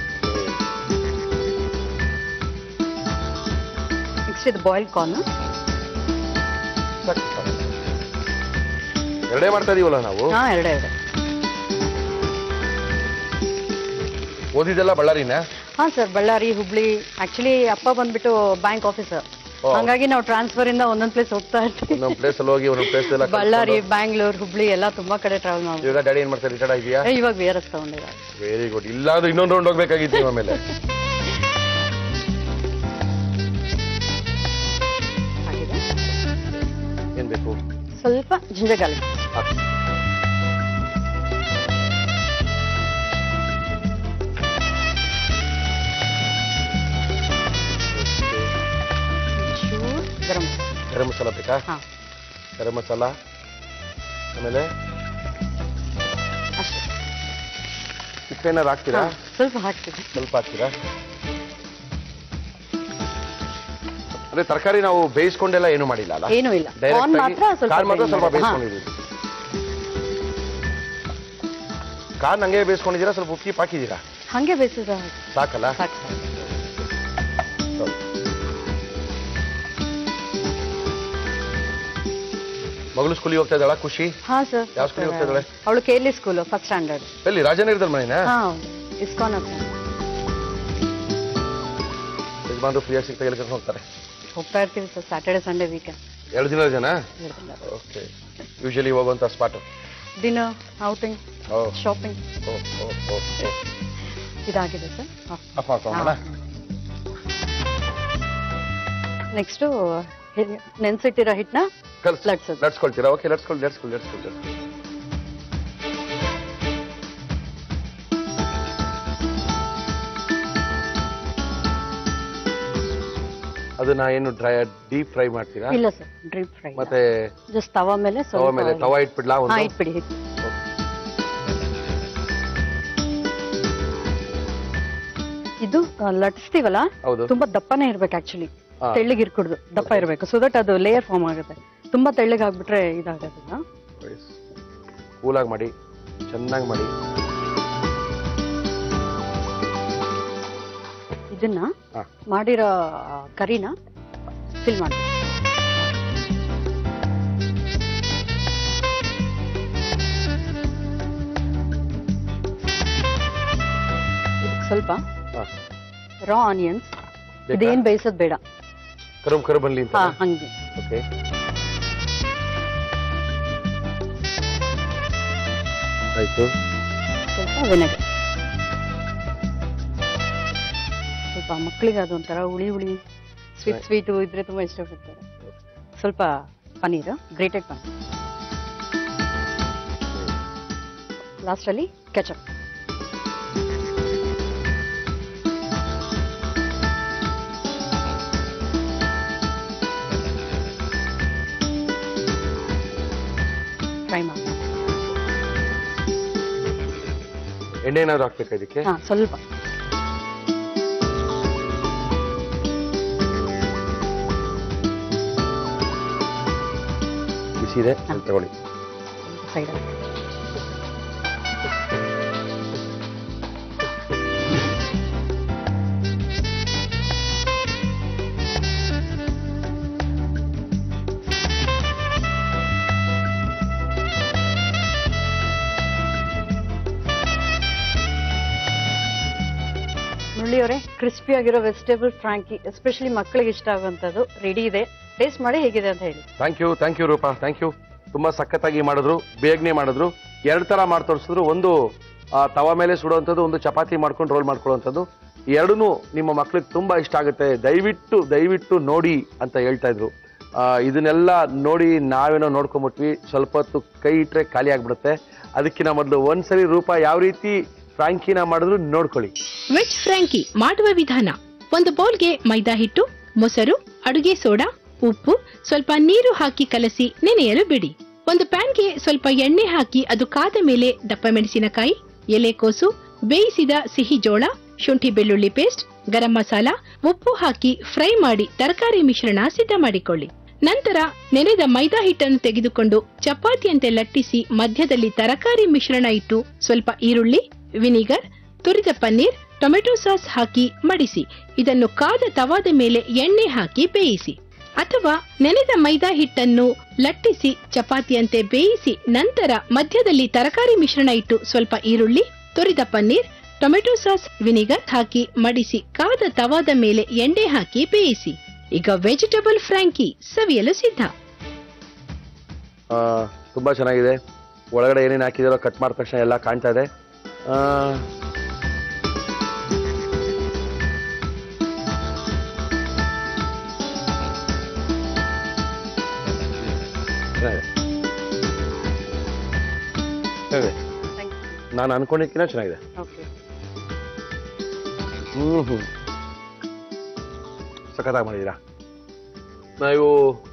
ನೆಕ್ಸ್ಟ್ ಇದು ಬಾಯ್ಲ್ ಕಾರ್ನ್ ಸಾಕು, ಸಾಕು. ಎರಡೇ ಮಾಡ್ತಾ ಇದೀವಲ್ಲ ನಾವು ಹಾ ಎರಡೇ ಇದೆ ಓದಿದ್ದೆಲ್ಲ ಬಳ್ಳಾರಿನ ಹಾ ಸರ್ ಬಳ್ಳಾರಿ ಹುಬ್ಳಿ ಆಕ್ಚುಲಿ ಅಪ್ಪ ಬಂದ್ಬಿಟ್ಟು ಬ್ಯಾಂಕ್ ಆಫೀಸರ್ ಓ. ಹಂಗಾಗಿ ನಾವು ಟ್ರಾನ್ಸ್ಫರ್ ಇಂದ ಒಂದೊಂದ್ ಪ್ಲೇಸ್ ಹೋಗ್ತಾ ಇರ್ತೀವಿ ಒಂದೊಂದು ಪ್ಲೇಸ್ ಅಲ್ಲಿ ಹೋಗಿ ಒಂದೊಂದು ಪ್ಲೇಸ್ ಎಲ್ಲ ಬಳ್ಳಾರಿ ಬ್ಯಾಂಗ್ಳೂರ್ ಹುಬ್ಳಿ ಎಲ್ಲ ತುಂಬಾ ಕಡೆ ಟ್ರಾವೆಲ್ ಮಾಡ್ಬೋದು ಇವಾಗ ಡ್ಯಾಡಿ ಏನ್ ಮಾಡ್ತಾರೆ ರಿಟೈರ್ಡ್ ಆಗಿದೆಯಾ ಏ, ಇವಾಗ ವಿ ಆರ್ ಎಸ್ ತಗೊಂಡಿದ್ದಾರೆ ವೆರಿ ಗುಡ್ ಇಲ್ಲಾದ್ರೂ ಇನ್ನೊಂದು ರೌಂಡ್ ಹೋಗ್ಬೇಕಾಗಿತ್ತು ನೀವು ಆಮೇಲೆ ಆಗಿದೆ ಏನ್ ಬೇಕು ಸ್ವಲ್ಪ ಜಿಂಜರ್ ಗಾರ್ಲಿಕ್ ಹಾಕಿ. ಚೂರ್ ಗರಂ ಗರಂ ಮಸಾಲ ಬೇಕಾ ಹಾ ಗರಂ ಮಸಾಲ ಆಮೇಲೆ ಅಷ್ಟೇ ಉಪ್ಪು ಏನಾರು ಹಾಕ್ತೀರಾ ಹಾ, ಸ್ವಲ್ಪ ಹಾಕ್ತೀವಿ ಸ್ವಲ್ಪ ಹಾಕ್ತೀರಾ ಅಂದ್ರೆ ತರಕಾರಿ ನಾವು ಬೇಯಿಸ್ಕೊಂಡೆಲ್ಲ ಏನು ಮಾಡಿಲ್ಲ ಅಲ್ಲ ಏನೂ ಇಲ್ಲ Direct ಕಾರ್ನ್ ಆಗಿ- ಮಾತ್ರ ಸ್ವಲ್ಪ ಕಾರ್ನ್ ಮಾತ್ರ ಸ್ವಲ್ಪ ಬೇಯಿಸಿ- ಹಾ. ಬೇಯಿಸ್ಕೊಂಡಿದ್ದೀವಿ ಕಾರ್ನ್ ಹಂಗೆ ಬೇಯಿಸ್ಕೊಂಡಿದ್ದೀರಾ ಸ್ವಲ್ಪ ಉಪ್ಪಿ ಹಾಕಿದ್ದೀರಾ ಹಂಗೆ ಬೇಯಿಸಿದ ಸಾಕಲ್ಲ ಸಾಕು ಸಾಕು. ಹೌದು. ಮಗಳು ಸ್ಕೂಲಿಗೆ ಹೋಗ್ತಾ ಇದ್ದಾಳ ಖುಷಿ ಹಾ ಸರ್ ಯಾವ ಸ್ಕೂಲಿಗೆ ಹೋಗ್ತಾ ಇದ್ದಾಳೆ ಅವಳು ಕೇಲಿ ಸ್ಕೂಲ್ ಫಸ್ಟ್ ಸ್ಟ್ಯಾಂಡರ್ಡ್ ಎಲ್ಲಿ ರಾಜನಗರದಲ್ಲಿ ಮನೇನ ಹಾ ಹೌದು ಇಸ್ಕಾನ್ ಹತ್ರ ಯಜಮಾನ್ರು ಫ್ರೀಯಾಗಿ ಸಿಗ್ತಾ ಎಲ್ಲಿ ಕರ್ಕೊಂಡು ಹೋಗ್ತಾರೆ ಹೋಗ್ತಾ ಇರ್ತೀವಿ ಸರ್ ಸ್ಯಾಟರ್ಡೆ ಸಂಡೇ ವೀಕೆಂಡ್ ಎರಡು ದಿನ ಜನ ಓಕೆ ಯೂಶಲಿ ಹೋಗುವಂತ ಸ್ಪಾಟ್ ಡಿನ್ನರ್ ಔಟಿಂಗ್ ಓ ಶಾಪಿಂಗ್ ಓ ಓ ಓ ಓ ಇದಾಗಿದೆ ಸರ್ ಅಪ್ಪ ಹಾಕೋಣ ನೆಕ್ಸ್ಟು ನೆನ್ಸಿಟ್ಟಿರೋ ಹಿಟ್ಟನ್ನ ಕಲ್ಸ್ ಲಟ್ಸೋದು. ಲಟ್ಸ್ಕೊಳ್ತೀರಾ ಓಕೆ ಲಟ್ಸ್ಕೊಳ್ಳಿ ಲಟ್ಸ್ಕೊಳ್ಳಿ ಲಟ್ಸ್ಕೊಳ್ಳಿ ಅದನ್ನ ಏನು ಡ್ರೈ ಡೀಪ್ ಫ್ರೈ ಮಾಡ್ತೀರಾ ಇಲ್ಲ ಸರ್ ಡ್ರಿಪ್ ಫ್ರೈ ಮತ್ತೆ ಜಸ್ಟ್ ತವಾ ಮೇಲೆ ತವ ಸ್ವಲ್ಪ ಮೇಲೆ oil. ತವ ಇಟ್ಬಿಡ್ಲಾ ಹಾ ಒಂದು ಇಟ್ಬಿಡಿ ಇದು ಆ, ಲಟ್ಸ್ತೀವಲ್ಲ ಹೌದು ತುಂಬಾ ದಪ್ಪನೇ ಇರ್ಬೇಕು ಆಕ್ಚುಲಿ ಹಾ. ತೆಳ್ಳಗೆ ಇರ್ಕೂಡ್ದು ದಪ್ಪ ಇರ್ಬೇಕು ಸೊ ದಟ್ ಅದು ಲೇಯರ್ ಫಾರ್ಮ್ ಆಗುತ್ತೆ ತುಂಬಾ ತೆಳ್ಳಗೆ ಆಗ್ಬಿಟ್ರೆ ಇದಾಗೋದಿಲ್ಲ ಕೂಲಾಗಿ ಮಾಡಿ ಚೆನ್ನಾಗಿ ಮಾಡಿ ಇದನ್ನ ಹಾ. ಮಾಡಿರೋ ಆ, ಕರಿನ ಫಿಲ್ ಮಾಡಿ ಇದಕ್ಕೆ ಸ್ವಲ್ಪ ಹಾ. ರಾ ಆನಿಯನ್ಸ್ ಬೇಕಾ? ಇದೇನ್ ಬೇಯಿಸೋದ್ ಬೇಡ ಕರುಮ್ ಕರುಬನ್ಲಿ ಅಂತ ಹಾ ಹಂಗೆ ಓಕೆ ಆಯ್ತು ಸ್ವಲ್ಪ ವಿನೆಗರ್ ಸ್ವಲ್ಪ ಮಕ್ಕಳಿಗೆ ಅದೊಂಥರ ಹುಳಿ ಹುಳಿ ಸ್ವೀಟ್ ಸ್ವೀಟು ಇದ್ರೆ ತುಂಬಾ ಇಷ್ಟಪಡ್ತಾರೆ ಸ್ವಲ್ಪ ಪನ್ನೀರ್ ಗ್ರೇಟೆಡ್ ಪನ್ನೀರ್ ಲಾಸ್ಟಲ್ಲಿ ಕೆಚಪ್ ಫ್ರೈ ಮಾಡಿ ಎಣ್ಣೆ ಏನಾದ್ರು ಹಾಕ್ಬೇಕಾ ಇದಕ್ಕೆ ಹಾ ಸ್ವಲ್ಪ ಬಿಸಿ ಇದೆ ಅಲ್ಲಿ ತಗೊಳ್ಳಿ ಸೈಡ್ ಮುರಳಿಯವರೇ ಕ್ರಿಸ್ಪಿ ಆಗಿರೋ ವೆಜಿಟೇಬಲ್ ಫ್ರಾಂಕಿ ಎಸ್ಪೆಷಲಿ ಮಕ್ಕಳಿಗೆ ಇಷ್ಟ ಆಗುವಂಥದ್ದು ರೆಡಿ ಇದೆ ಟೇಸ್ಟ್ ಮಾಡಿ ಹೇಗಿದೆ ಅಂತ ಹೇಳಿ thank you thank you Roopa thank you ತುಂಬಾ ಸಖತ್ತಾಗಿ ಮಾಡಿದ್ರು ಬೇಗನೆ ಮಾಡಿದ್ರು ಎರಡು ತರ ಮಾಡಿ ತೋರಿಸಿದ್ರು ಒಂದು ಆ, ತವ ಮೇಲೆ ಸುಡುವಂಥದ್ದು ಒಂದು ಚಪಾತಿ ಮಾಡ್ಕೊಂಡು ರೋಲ್ ಮಾಡ್ಕೊಳ್ಳುವಂಥದ್ದು ಎರಡೂ ನಿಮ್ಮ ಮಕ್ಳಿಗೆ ತುಂಬಾ ಇಷ್ಟ ಆಗುತ್ತೆ ದಯವಿಟ್ಟು ದಯವಿಟ್ಟು ನೋಡಿ ಅಂತ ಹೇಳ್ತಾ ಇದ್ರು ಆ, ಇದನ್ನೆಲ್ಲ ನೋಡಿ ನಾವೇನೋ ನೋಡ್ಕೊಂಬಿಟ್ವಿ ಸ್ವಲ್ಪ ಹೊತ್ತು ಕೈ ಇಟ್ರೆ ಖಾಲಿ ಆಗ್ಬಿಡುತ್ತೆ ಅದಕ್ಕಿಂತ ಮೊದಲು ಒಂದ್ಸರಿ ರೂಪ ಯಾವ ರೀತಿ ಫ್ರಾಂಕಿನ ಮಾಡಿದ್ರು ನೋಡ್ಕೊಳ್ಳಿ ವೆಜ್ ಫ್ರಾಂಕಿ ಮಾಡುವ ವಿಧಾನ ಒಂದು ಬೌಲ್ಗೆ ಮೈದಾ ಹಿಟ್ಟು ಮೊಸರು ಅಡುಗೆ ಸೋಡಾ ಉಪ್ಪು ಸ್ವಲ್ಪ ನೀರು ಹಾಕಿ ಕಲಸಿ ನೆನೆಯಲು ಬಿಡಿ ಒಂದು ಪ್ಯಾನ್ಗೆ ಸ್ವಲ್ಪ ಎಣ್ಣೆ ಹಾಕಿ ಅದು ಕಾದ ಮೇಲೆ ದಪ್ಪ ಮೆಣಸಿನಕಾಯಿ ಎಲೆಕೋಸು ಬೇಯಿಸಿದ ಸಿಹಿ ಜೋಳ ಶುಂಠಿ ಬೆಳ್ಳುಳ್ಳಿ ಪೇಸ್ಟ್ ಗರಂ ಮಸಾಲ ಉಪ್ಪು ಹಾಕಿ ಫ್ರೈ ಮಾಡಿ ತರಕಾರಿ ಮಿಶ್ರಣ ಸಿದ್ಧ ಮಾಡಿಕೊಳ್ಳಿ ನಂತರ ನೆನೆದ ಮೈದಾ ಹಿಟ್ಟನ್ನು ತೆಗೆದುಕೊಂಡು ಚಪಾತಿಯಂತೆ ಲಟ್ಟಿಸಿ ಮಧ್ಯದಲ್ಲಿ ತರಕಾರಿ ಮಿಶ್ರಣ ಇಟ್ಟು ಸ್ವಲ್ಪ ಈರುಳ್ಳಿ ವಿನಿಗರ್ ತುರಿದ ಪನ್ನೀರ್ ಟೊಮೆಟೊ ಸಾಸ್ ಹಾಕಿ ಮಡಿಸಿ ಇದನ್ನು ಕಾದ ತವಾದ ಮೇಲೆ ಎಣ್ಣೆ ಹಾಕಿ ಬೇಯಿಸಿ ಅಥವಾ ನೆನೆದ ಮೈದಾ ಹಿಟ್ಟನ್ನು ಲಟ್ಟಿಸಿ ಚಪಾತಿಯಂತೆ ಬೇಯಿಸಿ ನಂತರ ಮಧ್ಯದಲ್ಲಿ ತರಕಾರಿ ಮಿಶ್ರಣ ಇಟ್ಟು ಸ್ವಲ್ಪ ಈರುಳ್ಳಿ ತುರಿದ ಪನ್ನೀರ್ ಟೊಮೆಟೊ ಸಾಸ್ ವಿನಿಗರ್ ಹಾಕಿ ಮಡಿಸಿ ಕಾದ ತವಾದ ಮೇಲೆ ಎಣ್ಣೆ ಹಾಕಿ ಬೇಯಿಸಿ ಈಗ ವೆಜಿಟೇಬಲ್ ಫ್ರಾಂಕಿ ಸವಿಯಲು ಸಿದ್ಧ ಆ, ತುಂಬಾ ಚೆನ್ನಾಗಿದೆ ಒಳಗಡೆ ಏನೇನು ಹಾಕಿದಾರೋ ಕಟ್ ಮಾಡಿದ ತಕ್ಷಣ ಎಲ್ಲ ಕಾಣ್ತಾ ಇದೆ ಆ, ಚೆನ್ನಾಗಿದೆ. ಚೆನ್ನಾಗಿದೆ. ನಾನು ಅನ್ಕೊಂಡಿದ್ದಕ್ಕಿಂತ ಚೆನ್ನಾಗಿದೆ ಓಕೆ ಹ್ಮ್ ಹ್ಮ್ ಸಖತ್ತಾಗಿ ಮಾಡಿದ್ದೀರಾ ನಾವು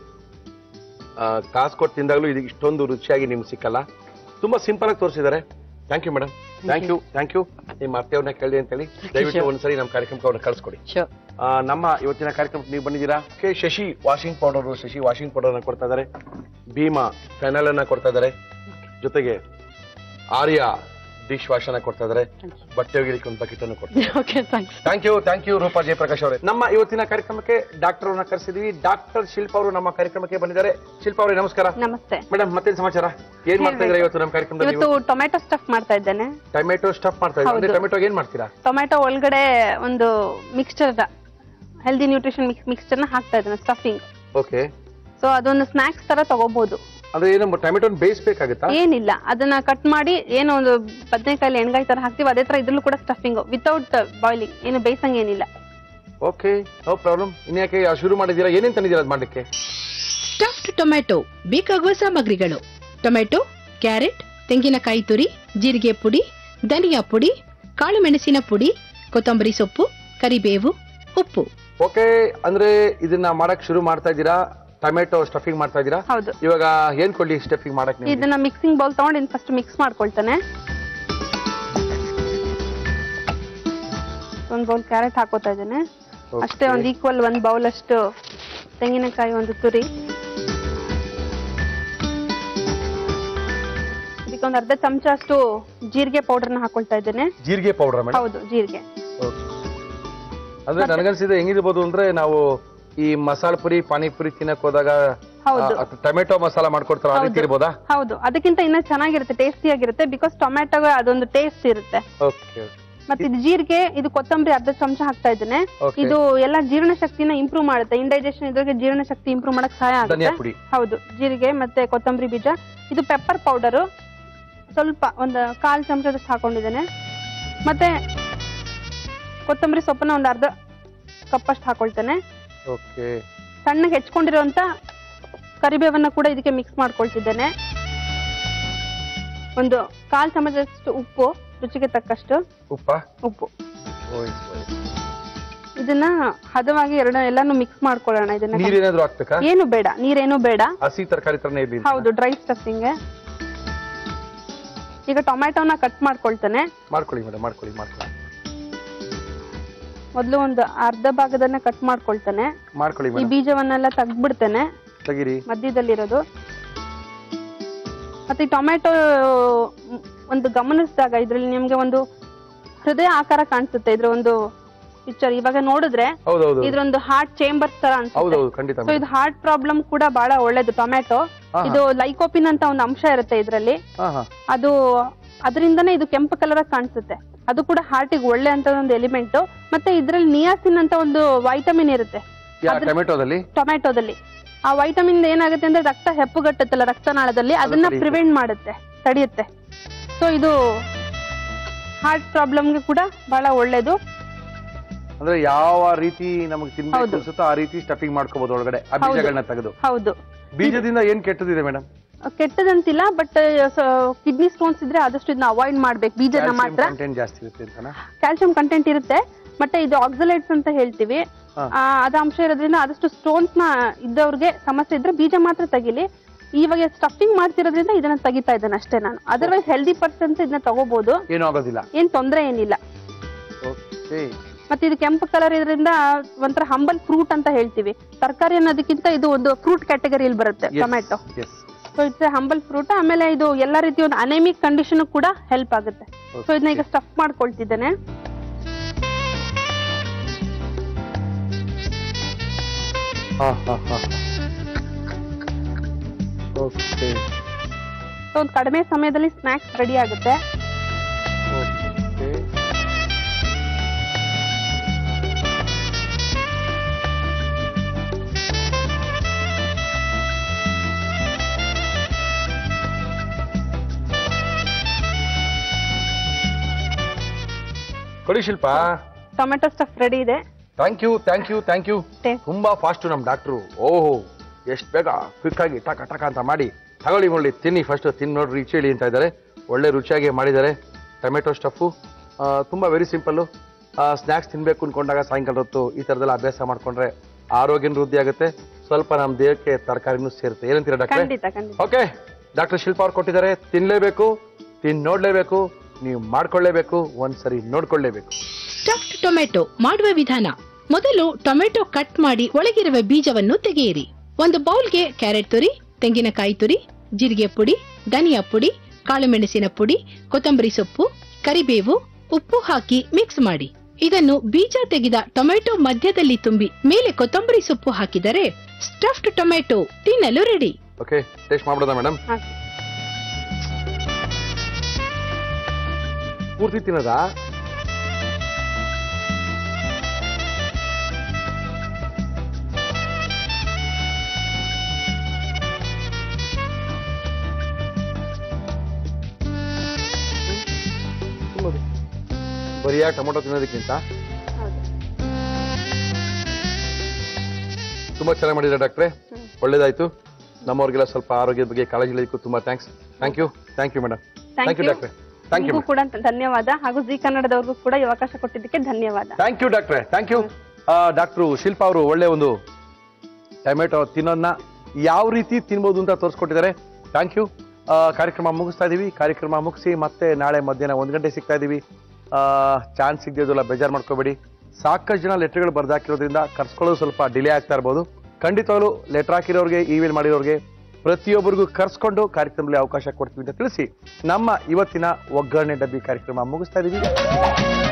ಕಾಸು ಕೊಟ್ಟು ತಿಂದಾಗಲೂ ಇದಕ್ಕೆ ಇಷ್ಟೊಂದು ರುಚಿಯಾಗಿ ನಿಮ್ಗೆ ಸಿಕ್ಕಲ್ಲ ತುಂಬಾ ಸಿಂಪಲ್ ಆಗಿ ತೋರಿಸಿದ್ದಾರೆ thank you madam thank you thank you ನಿಮ್ಮ ಅತ್ತೆಯವ್ರನ್ನ ಕೇಳಿದೆ ಅಂತೇಳಿ ದಯವಿಟ್ಟು ಒಂದ್ಸರಿ ನಮ್ಮ ಕಾರ್ಯಕ್ರಮಕ್ಕೆ ಅವ್ರನ್ನ ಕಳಿಸ್ಕೊಡಿ ಶೋರ್ ಆ, ನಮ್ಮ ಇವತ್ತಿನ ಕಾರ್ಯಕ್ರಮಕ್ಕೆ ನೀವು ಬಂದಿದ್ದೀರಾ ಕೆ Shashi washing powder Shashi washing powder ಅನ್ನ ಕೊಡ್ತಾ ಇದ್ದಾರೆ ಭೀಮಾ ಫೆನಲ್ ಅನ್ನ ಕೊಡ್ತಾ ಇದ್ದಾರೆ ಜೊತೆಗೆ ಆರ್ಯ ಡಿಶ್ ವಾಶ್ ಅನ್ನ ಕೊಡ್ತಾ ಇದ್ದಾರೆ ಬಟ್ಟೆ ಒಗಿಲಿಕ್ಕೆ ಒಂದು ಬಕೆಟ್ ಅನ್ನು ಕೊಡ್ತಾರೆ okay thanks thank you thank you Roopa Jayaprakash ಅವರೇ ನಮ್ಮ ಇವತ್ತಿನ ಕಾರ್ಯಕ್ರಮಕ್ಕೆ ಡಾಕ್ಟರ್ ಅವ್ರನ್ನ ಕರೆಸಿದೀವಿ ಡಾಕ್ಟರ್ ಶಿಲ್ಪ ಅವರು ನಮ್ಮ ಕಾರ್ಯಕ್ರಮಕ್ಕೆ ಬಂದಿದ್ದಾರೆ ಶಿಲ್ಪ ಅವರೇ ನಮಸ್ಕಾರ ನಮಸ್ತೆ ಮೇಡಮ್ ಮತ್ತೇನ್ ಸಮಾಚಾರ ಏನ್ ಮಾಡ್ತಾ ಇದ್ದೀರಾ ಇವತ್ತು ನಮ್ಮ ಕಾರ್ಯಕ್ರಮದಲ್ಲಿ ಇವತ್ತು ಟೊಮೆಟೊ ಸ್ಟಫ್ ಮಾಡ್ತಾ ಇದ್ದೇನೆ ಟೊಮೆಟೊ ಸ್ಟಫ್ ಮಾಡ್ತಾ ಇದ್ದೀರಾ ಅಂದ್ರೆ ಹೌದು. ಟೊಮೆಟೊ ಏನ್ ಮಾಡ್ತೀರಾ ಟೊಮೆಟೊ ಒಳಗಡೆ ಒಂದು ಮಿಕ್ಸ್ಚರ್ ಹೆಲ್ದಿ ನ್ಯೂಟ್ರಿಷನ್ ಮಿಕ್ಸ್ ಮಿಕ್ಸ್ಚರ್ನ ಹಾಕ್ತಾ ಇದ್ದೇನೆ ಸ್ಟಫಿಂಗ್ ಓಕೆ ಸೊ ಅದೊಂದು ಸ್ನಾಕ್ಸ್ ತರ ತಗೋಬಹುದು ಅಂದ್ರೆ ಏನು ಟೊಮೆಟೊ ಬೇಯಿಸ್ಬೇಕಾಗುತ್ತಾ ಏನಿಲ್ಲ ಅದನ್ನ ಕಟ್ ಮಾಡಿ ಏನೋ ಒಂದು ಬದನೆಕಾಯಿ ಎಣ್ಗಾಯಿ ತರ ಹಾಕ್ತಿವಿ ಅದೇ ತರ ಇದ್ರಲ್ಲೂ ಕೂಡ ಸ್ಟಫಿಂಗ್ ವಿತೌಟ್ ಬಾಯ್ಲಿಂಗ್ ಏನು ಬೇಯಿಸಂಗ್ ಏನಿಲ್ಲ ಓಕೆ ನೋ ಪ್ರಾಬ್ಲಮ್ ಇನ್ಯಾಕೆ ಶುರು ಮಾಡಿದ್ದೀರಾ ಏನೇನ್ ತಂದಿದ್ದೀರಾ ಅದು ಮಾಡ್ಲಿಕ್ಕೆ ಸ್ಟಫ್ಡ್ ಟೊಮ್ಯಾಟೊ ಬೇಕಾಗುವ ಸಾಮಗ್ರಿಗಳು ಟೊಮೆಟೊ ಕ್ಯಾರೆಟ್ ತೆಂಗಿನಕಾಯಿ ತುರಿ ಜೀರಿಗೆ ಪುಡಿ ಧನಿಯಾ ಪುಡಿ ಕಾಳು ಮೆಣಸಿನ ಪುಡಿ ಕೊತ್ತಂಬರಿ ಸೊಪ್ಪು ಕರಿಬೇವು ಉಪ್ಪು ಓಕೆ ಅಂದ್ರೆ ಇದನ್ನ ಮಾಡಕ್ ಶುರು ಮಾಡ್ತಾ ಇದ್ದೀರಾ ಟೊಮೆಟೊ ಸ್ಟಫಿಂಗ್ ಮಾಡ್ತಾ ಇದ್ದೀರಾ ಹೌದು ಇವಾಗ ಏನ್ ಕೊಡ್ಲಿ ಸ್ಟಫಿಂಗ್ ಮಾಡಕ್ ನಿಮ್ಗೆ? ಇದನ್ನ ಮಿಕ್ಸಿಂಗ್ ಬೌಲ್ ತಗೊಂಡು ಇನ್ ಫಸ್ಟ್ ಮಿಕ್ಸ್ ಮಾಡ್ಕೊಳ್ತಾನೆ ಒಂದ್ ಬೌಲ್ ಕ್ಯಾರೆಟ್ ಹಾಕೋತಾ ಇದ್ದೇನೆ Okay. ಅಷ್ಟೇ ಒಂದ್ ಈಕ್ವಲ್ ಒಂದ್ ಬೌಲ್ ಅಷ್ಟು ತೆಂಗಿನಕಾಯಿ ಒಂದು ತುರಿ ಇದಕ್ಕೆ ಒಂದ್ ಅರ್ಧ ಚಮಚ ಅಷ್ಟು ಜೀರಿಗೆ ಪೌಡರ್ನ ಹಾಕೊಳ್ತಾ ಇದ್ದೇನೆ ಜೀರಿಗೆ ಪೌಡರ್ ಮೇಡಮ್ ಹೌದು ಜೀರಿಗೆ ಅಂದ್ರೆ ನನಗನ್ಸಿದೆ ಹೆಂಗಿರ್ಬೋದು ಅಂದ್ರೆ ನಾವು ಈ ಮಸಾಲ ಪುರಿ ಪಾನಿಪುರಿ ತಿನ್ನಕ್ ಹೋದಾಗ ಹೌದು. ಟೊಮೆಟೊ ಮಸಾಲ ಮಾಡ್ಕೊಡ್ತಾರ ಆ ರೀತಿ ಹೌದು. ಇರ್ಬೋದಾ ಹೌದು ಅದಕ್ಕಿಂತ ಇನ್ನ ಚೆನ್ನಾಗಿರುತ್ತೆ ಟೇಸ್ಟಿ ಆಗಿರುತ್ತೆ ಬಿಕಾಸ್ ಟೊಮ್ಯಾಟೊ ಅದೊಂದು ಟೇಸ್ಟ್ ಇರುತ್ತೆ ಓಕೆ ಮತ್ತೆ ಇದು ಜೀರಿಗೆ ಇದು ಕೊತ್ತಂಬರಿ ಅರ್ಧ ಚಮಚ ಹಾಕ್ತಾ ಇದ್ದೇನೆ Okay. ಇದು ಎಲ್ಲ ಜೀರ್ಣ ಶಕ್ತಿನ ಇಂಪ್ರೂವ್ ಮಾಡುತ್ತೆ ಇಂಡೈಜೆಷನ್ ಇದ್ರಿಗೆ ಜೀರ್ಣ ಶಕ್ತಿ ಇಂಪ್ರೂವ್ ಮಾಡಕ್ ಸಹಾಯ ಧನಿಯಾ ಆಗುತ್ತೆ ಪುಡಿ ಹೌದು ಜೀರಿಗೆ ಮತ್ತೆ ಕೊತ್ತಂಬರಿ ಬೀಜ ಇದು ಪೆಪ್ಪರ್ ಪೌಡರು ಸ್ವಲ್ಪ ಒಂದು ಕಾಲ್ ಚಮಚದಷ್ಟು ಹಾಕೊಂಡಿದ್ದೇನೆ ಮತ್ತೆ ಕೊತ್ತಂಬರಿ ಸೊಪ್ಪನ್ನ ಒಂದು ಅರ್ಧ ಕಪ್ಪಷ್ಟು ಹಾಕೊಳ್ತೇನೆ ಓಕೆ ಸಣ್ಣಗೆ ಹೆಚ್ಕೊಂಡಿರುವಂತ ಕರಿಬೇವನ್ನ ಕೂಡ ಇದಕ್ಕೆ ಮಿಕ್ಸ್ ಮಾಡ್ಕೊಳ್ತಿದ್ದೇನೆ ಒಂದು ಕಾಲ್ ಚಮಚದಷ್ಟು ಉಪ್ಪು ರುಚಿಗೆ ತಕ್ಕಷ್ಟು ಉಪ್ಪ ಉಪ್ಪು ಓಯ್, ಓಯ್. ಇದನ್ನ ಹದವಾಗಿ ಎರಡು ಎಲ್ಲಾನು ಮಿಕ್ಸ್ ಮಾಡ್ಕೊಳ್ಳೋಣ ಇದನ್ನ ನೀರೇನಾದ್ರೂ ಹಾಕ್ಬೇಕಾ ಏನು ಬೇಡ ನೀರೇನು ಬೇಡ ಹಸಿ ತರಕಾರಿ ತರನೇ ಇರ್ಲಿ ಹೌದು ಡ್ರೈ ಸ್ಟಫಿಂಗ್ ಈಗ ಟೊಮ್ಯಾಟೋನ ಕಟ್ ಮಾಡ್ಕೊಳ್ತಾನೆ ಮಾಡ್ಕೊಳ್ಳಿ ಮೇಡಮ್ ಮಾಡ್ಕೊಳ್ಳಿ ಮಾಡ್ಕೊಳ್ಳಿ ಮೊದಲು ಒಂದು ಅರ್ಧ ಭಾಗದನ್ನ ಕಟ್ ಮಾಡ್ಕೊಳ್ತಾನೆ ಮಾಡ್ಕೊಳ್ಳಿ ಈ ಮೇಡಮ್ ಬೀಜವನ್ನೆಲ್ಲ ತೆಗ್ದ್ಬಿಡ್ತೇನೆ ತೆಗೀರಿ ಮಧ್ಯದಲ್ಲಿರೋದು ಮತ್ತೆ ಈ ಟೊಮ್ಯಾಟೊ ಒಂದು ಗಮನಿಸಿದಾಗ ಇದ್ರಲ್ಲಿ ನಿಮ್ಗೆ ಒಂದು ಹೃದಯ ಆಕಾರ ಕಾಣಿಸುತ್ತೆ ಇದ್ರ ಒಂದು ಪಿಕ್ಚರ್ ಇವಾಗ ನೋಡಿದ್ರೆ ಹೌದೌದು ಇದ್ರೊಂದು ಹಾರ್ಟ್ ಚೇಂಬರ್ಸ್ ತರ ಅನ್ಸುತ್ತೆ ಹೌದೌದು ಖಂಡಿತ ಸೊ ಇದು ಹಾರ್ಟ್ ಪ್ರಾಬ್ಲಮ್ ಕೂಡ ಬಹಳ ಒಳ್ಳೇದು ಟೊಮ್ಯಾಟೊ ಹಾ, ಇದು ಲೈಕೋಪಿನ್ ಅಂತ ಒಂದು ಅಂಶ ಇರುತ್ತೆ ಇದ್ರಲ್ಲಿ ಹಾ ಹಾ ಅದು ಅದರಿಂದನೇ ಇದು ಕೆಂಪು ಕಲರ್ ಕಾಣಿಸುತ್ತೆ ಅದು ಕೂಡ ಹಾರ್ಟಿಗೆ ಒಳ್ಳೆ ಅಂತ ಒಂದು ಎಲಿಮೆಂಟ್ ಮತ್ತೆ ಇದ್ರಲ್ಲಿ ನಿಯಾಸಿನ್ ಅಂತ ಒಂದು ವೈಟಮಿನ್ ಇರುತ್ತೆ ಯಾ ಅದ್ರ- ಟೊಮೆಟೊದಲ್ಲಿ ಟೊಮ್ಯಾಟೊದಲ್ಲಿ ಆ ವೈಟಮಿನ್ ಏನಾಗುತ್ತೆ ಅಂದ್ರೆ ರಕ್ತ ಹೆಪ್ಪುಗಟ್ಟುತ್ತಲ್ಲ ರಕ್ತನಾಳದಲ್ಲಿ ಅದನ್ನ ತಡೆಯುತ್ತೆ. ಪ್ರಿವೆಂಟ್ ಮಾಡುತ್ತೆ ತಡೆಯುತ್ತೆ ಸೊ ಇದು ಹಾರ್ಟ್ ಪ್ರಾಬ್ಲಮ್ಗೆ ಕೂಡ ಬಹಳ ಒಳ್ಳೇದು ಅಂದ್ರೆ ಯಾವ ರೀತಿ ನಮಗೆ ತಿನ್ಬೇಕು ಹೌದು. ಅನ್ಸುತ್ತೋ ಆ ರೀತಿ ಸ್ಟಫಿಂಗ್ ಮಾಡ್ಕೋಬಹುದು ಒಳಗಡೆ ಆ ಹೌದು. ಬೀಜಗಳನ್ನ ತೆಗೆದು ಹೌದು ಬೀಜದಿಂದ ಏನ್ ಕೆಟ್ಟದಿದೆ ಮೇಡಮ್ ಕೆಟ್ಟದಂತಿಲ್ಲ ಬಟ್ ಕಿಡ್ನಿ ಸ್ಟೋನ್ಸ್ ಇದ್ರೆ ಆದಷ್ಟು ಇದನ್ನ ಅವಾಯ್ಡ್ ಮಾಡ್ಬೇಕು ಬೀಜನ ಮಾತ್ರ ಕಂಟೆಂಟ್ ಜಾಸ್ತಿ ಇರುತ್ತೆ ಅಂತನಾ ಕ್ಯಾಲ್ಸಿಯಂ ಕಂಟೆಂಟ್ ಇರುತ್ತೆ ಮತ್ತೆ ಇದು ಆಕ್ಸಲೈಟ್ಸ್ ಅಂತ ಹೇಳ್ತೀವಿ ಹಾ. ಆ, ಅದ ಅಂಶ ಇರೋದ್ರಿಂದ ಆದಷ್ಟು ಸ್ಟೋನ್ಸ್ ನ ಇದ್ದವ್ರಿಗೆ ಸಮಸ್ಯೆ ಇದ್ರೆ ಬೀಜ ಮಾತ್ರ ತೆಗಿಲಿ ಇವಾಗ ಸ್ಟಫಿಂಗ್ ಮಾಡ್ತಿರೋದ್ರಿಂದ ಇದನ್ನ ತೆಗಿತಾ ಇದ್ದೇನೆ ಅಷ್ಟೇ ನಾನು ಅದರ್ವೈಸ್ ಹೆಲ್ದಿ ಪರ್ಸನ್ಸ್ ಇದನ್ನ ತಗೋಬಹುದು ಏನೂ ಆಗೋದಿಲ್ಲ ಏನ್ ತೊಂದರೆ ಏನಿಲ್ಲ ಓಕೆ ಮತ್ತೆ ಇದು ಕೆಂಪು ಕಲರ್ ಇದರಿಂದ ಒಂಥರ ಹಂಬಲ್ ಫ್ರೂಟ್ ಅಂತ ಹೇಳ್ತೀವಿ ತರಕಾರಿ ಅನ್ನೋದಕ್ಕಿಂತ ಇದು ಒಂದು ಫ್ರೂಟ್ ಕ್ಯಾಟಗರಿಯಲ್ಲಿ ಬರುತ್ತೆ tomato yes so it's humble fruit ಆಮೇಲೆ ಇದು ಎಲ್ಲ ರೀತಿಯ ಒಂದು ಅನೇಮಿಕ್ ಕಂಡೀಷನ್ ಕೂಡ ಹೆಲ್ಪ್ ಆಗುತ್ತೆ ಸೊ ಇದನ್ನ ಈಗ ಸ್ಟಫ್ ಮಾಡ್ಕೊಳ್ತಿದ್ದೇನೆ ಹಾ ಹಾ ಹಾ ಓಕೆ ಸೊ ಒಂದು ಕಡಿಮೆ ಸಮಯದಲ್ಲಿ ಸ್ನಾಕ್ಸ್ ರೆಡಿ ಆಗುತ್ತೆ ಓಕೆ ಕೊಡಿ ಶಿಲ್ಪ ಟೊಮೆಟೊ ಸ್ಟಫ್ ರೆಡಿ ಇದೆ thank you thank you thank you Taste. ತುಂಬಾ ಫಾಸ್ಟ್ ನಮ್ ಡಾಕ್ಟ್ರು ಓಹೋ ಎಷ್ಟು ಬೇಗ ಕ್ವಿಕ್ ಆಗಿ ಟಕ ಟಕ ಅಂತ ಮಾಡಿ ತಗೊಳ್ಳಿ ಒಳ್ಳೆ ತಿನ್ನಿ ಫಸ್ಟ್ ತಿನ್ ನೋಡ್ರಿ ರುಚಿ ಹೇಳಿ ಅಂತ ಇದ್ದಾರೆ ಒಳ್ಳೆ ರುಚಿಯಾಗಿ ಮಾಡಿದ್ದಾರೆ ಟೊಮೆಟೊ ಸ್ಟಫು ತುಂಬಾ ವೆರಿ ಸಿಂಪಲ್ಲು ಸ್ನ್ಯಾಕ್ಸ್ ತಿನ್ಬೇಕು ಅನ್ಕೊಂಡಾಗ ಸಾಯಂಕಾಲ ಹೊತ್ತು ಈ ಥರದೆಲ್ಲ ಅಭ್ಯಾಸ ಮಾಡ್ಕೊಂಡ್ರೆ ಆರೋಗ್ಯನ ವೃದ್ಧಿ ಆಗುತ್ತೆ ಸ್ವಲ್ಪ ನಮ್ಮ ದೇಹಕ್ಕೆ ತರಕಾರಿನೂ ಸೇರುತ್ತೆ ಏನಂತೀರಾ ಡಾಕ್ಟ್ರೆ ಖಂಡಿತ ಖಂಡಿತ ಓಕೆ ಡಾಕ್ಟರ್ ಶಿಲ್ಪ ಅವ್ರು ಕೊಟ್ಟಿದ್ದಾರೆ ತಿನ್ಲೇಬೇಕು ತಿನ್ ನೋಡ್ಲೇಬೇಕು ನೀವು ಮಾಡ್ಕೊಳ್ಳೇಬೇಕು ಒಂದ್ಸರಿ ನೋಡ್ಕೊಳ್ಳೇಬೇಕು ಸ್ಟಫ್ಡ್ ಟೊಮೆಟೊ ಮಾಡುವ ವಿಧಾನ ಮೊದಲು ಟೊಮೆಟೊ ಕಟ್ ಮಾಡಿ ಒಳಗಿರುವ ಬೀಜವನ್ನು ತೆಗೆಯಿರಿ ಒಂದು ಬೌಲ್ಗೆ ಕ್ಯಾರೆಟ್ ತುರಿ ತೆಂಗಿನಕಾಯಿ ತುರಿ ಜೀರಿಗೆ ಪುಡಿ ಧನಿಯಾ ಪುಡಿ ಕಾಳುಮೆಣಸಿನ ಪುಡಿ ಕೊತ್ತಂಬರಿ ಸೊಪ್ಪು ಕರಿಬೇವು ಉಪ್ಪು ಹಾಕಿ ಮಿಕ್ಸ್ ಮಾಡಿ ಇದನ್ನು ಬೀಜ ತೆಗೆದ ಟೊಮೆಟೊ ಮಧ್ಯದಲ್ಲಿ ತುಂಬಿ ಮೇಲೆ ಕೊತ್ತಂಬರಿ ಸೊಪ್ಪು ಹಾಕಿದರೆ ಸ್ಟಫ್ಡ್ ಟೊಮೆಟೊ ತಿನ್ನಲು ರೆಡಿ ಓಕೆ ಟೇಸ್ಟ್ ಮಾಡ್ಬೋದಾ ಮೇಡಮ್ ಹಾಕಿ ಪೂರ್ತಿ ತಿನ್ನೋದಾ ತಿನ್ನೋದು. ಬರಿಯಾ ಟೊಮೊಟೊ ತಿನ್ನೋದಕ್ಕಿಂತ ಹೌದು ತುಂಬಾ ಚೆನ್ನಾಗಿ ಮಾಡಿದ್ರೆ ಡಾಕ್ಟ್ರೆ ಒಳ್ಳೇದಾಯ್ತು ನಮ್ಮವ್ರಿಗೆಲ್ಲ ಸ್ವಲ್ಪ ಆರೋಗ್ಯದ ಬಗ್ಗೆ ಕಾಳಜಿ ಇರೋದಕ್ಕೂ ತುಂಬಾ thanks thank you thank you madam thank you you. ಡಾಕ್ಟ್ರೆ ಥ್ಯಾಂಕ್ ಯು ನಿಮಗೂ ಕೂಡ ಧನ್ಯವಾದ ಹಾಗೂ ಜಿ ಕನ್ನಡದವ್ರಿಗೂ ಕೂಡ ಈ ಅವಕಾಶ ಕೊಟ್ಟಿದ್ದಕ್ಕೆ ಧನ್ಯವಾದ ಥ್ಯಾಂಕ್ ಯು ಡಾಕ್ಟ್ರೆ ಥ್ಯಾಂಕ್ ಯು ಡಾಕ್ಟ್ರು ಶಿಲ್ಪಾ ಅವರು ಒಳ್ಳೆ ಒಂದು ಟೊಮೆಟೊ ತಿನ್ನೋದನ್ನ ಯಾವ ರೀತಿ ತಿನ್ಬೋದು ಅಂತ ತೋರಿಸ್ಕೊಟ್ಟಿದ್ದಾರೆ ಥ್ಯಾಂಕ್ ಯು ಕಾರ್ಯಕ್ರಮ ಮುಗಿಸ್ತಾ ಇದೀವಿ ಕಾರ್ಯಕ್ರಮ ಮುಗಿಸಿ ಮತ್ತೆ ನಾಳೆ ಮಧ್ಯಾಹ್ನ ಒಂದು ಗಂಟೆ ಸಿಗ್ತಾ ಇದೀವಿ ಚಾನ್ಸ್ ಸಿಗದಿದ್ದಲ್ಲ ಬೇಜಾರು ಮಾಡ್ಕೋಬೇಡಿ ಸಾಕಷ್ಟು ಜನ ಲೆಟರ್ಗಳು ಬರ್ದಾಕಿರೋದ್ರಿಂದ ಕರ್ಸ್ಕೊಳ್ಳೋದು ಸ್ವಲ್ಪ ಡಿಲೇ ಆಗ್ತಾ ಇರ್ಬೋದು ಖಂಡಿತವಾಗ್ಲೂ ಲೆಟರ್ ಹಾಕಿರೋರಿಗೆ ಇಮೇಲ್ ಮಾಡಿರೋರಿಗೆ ಪ್ರತಿಯೊಬ್ಬರಿಗೂ ಕರ್ಸ್ಕೊಂಡು ಕಾರ್ಯಕ್ರಮದಲ್ಲಿ ಅವಕಾಶ ಕೊಡ್ತೀವಿ ಅಂತ ತಿಳಿಸಿ ನಮ್ಮ ಇವತ್ತಿನ ಒಗ್ಗರಣೆ ಡಬ್ಬಿ ಕಾರ್ಯಕ್ರಮ ಮುಗಿಸ್ತಾ ಇದೀವಿ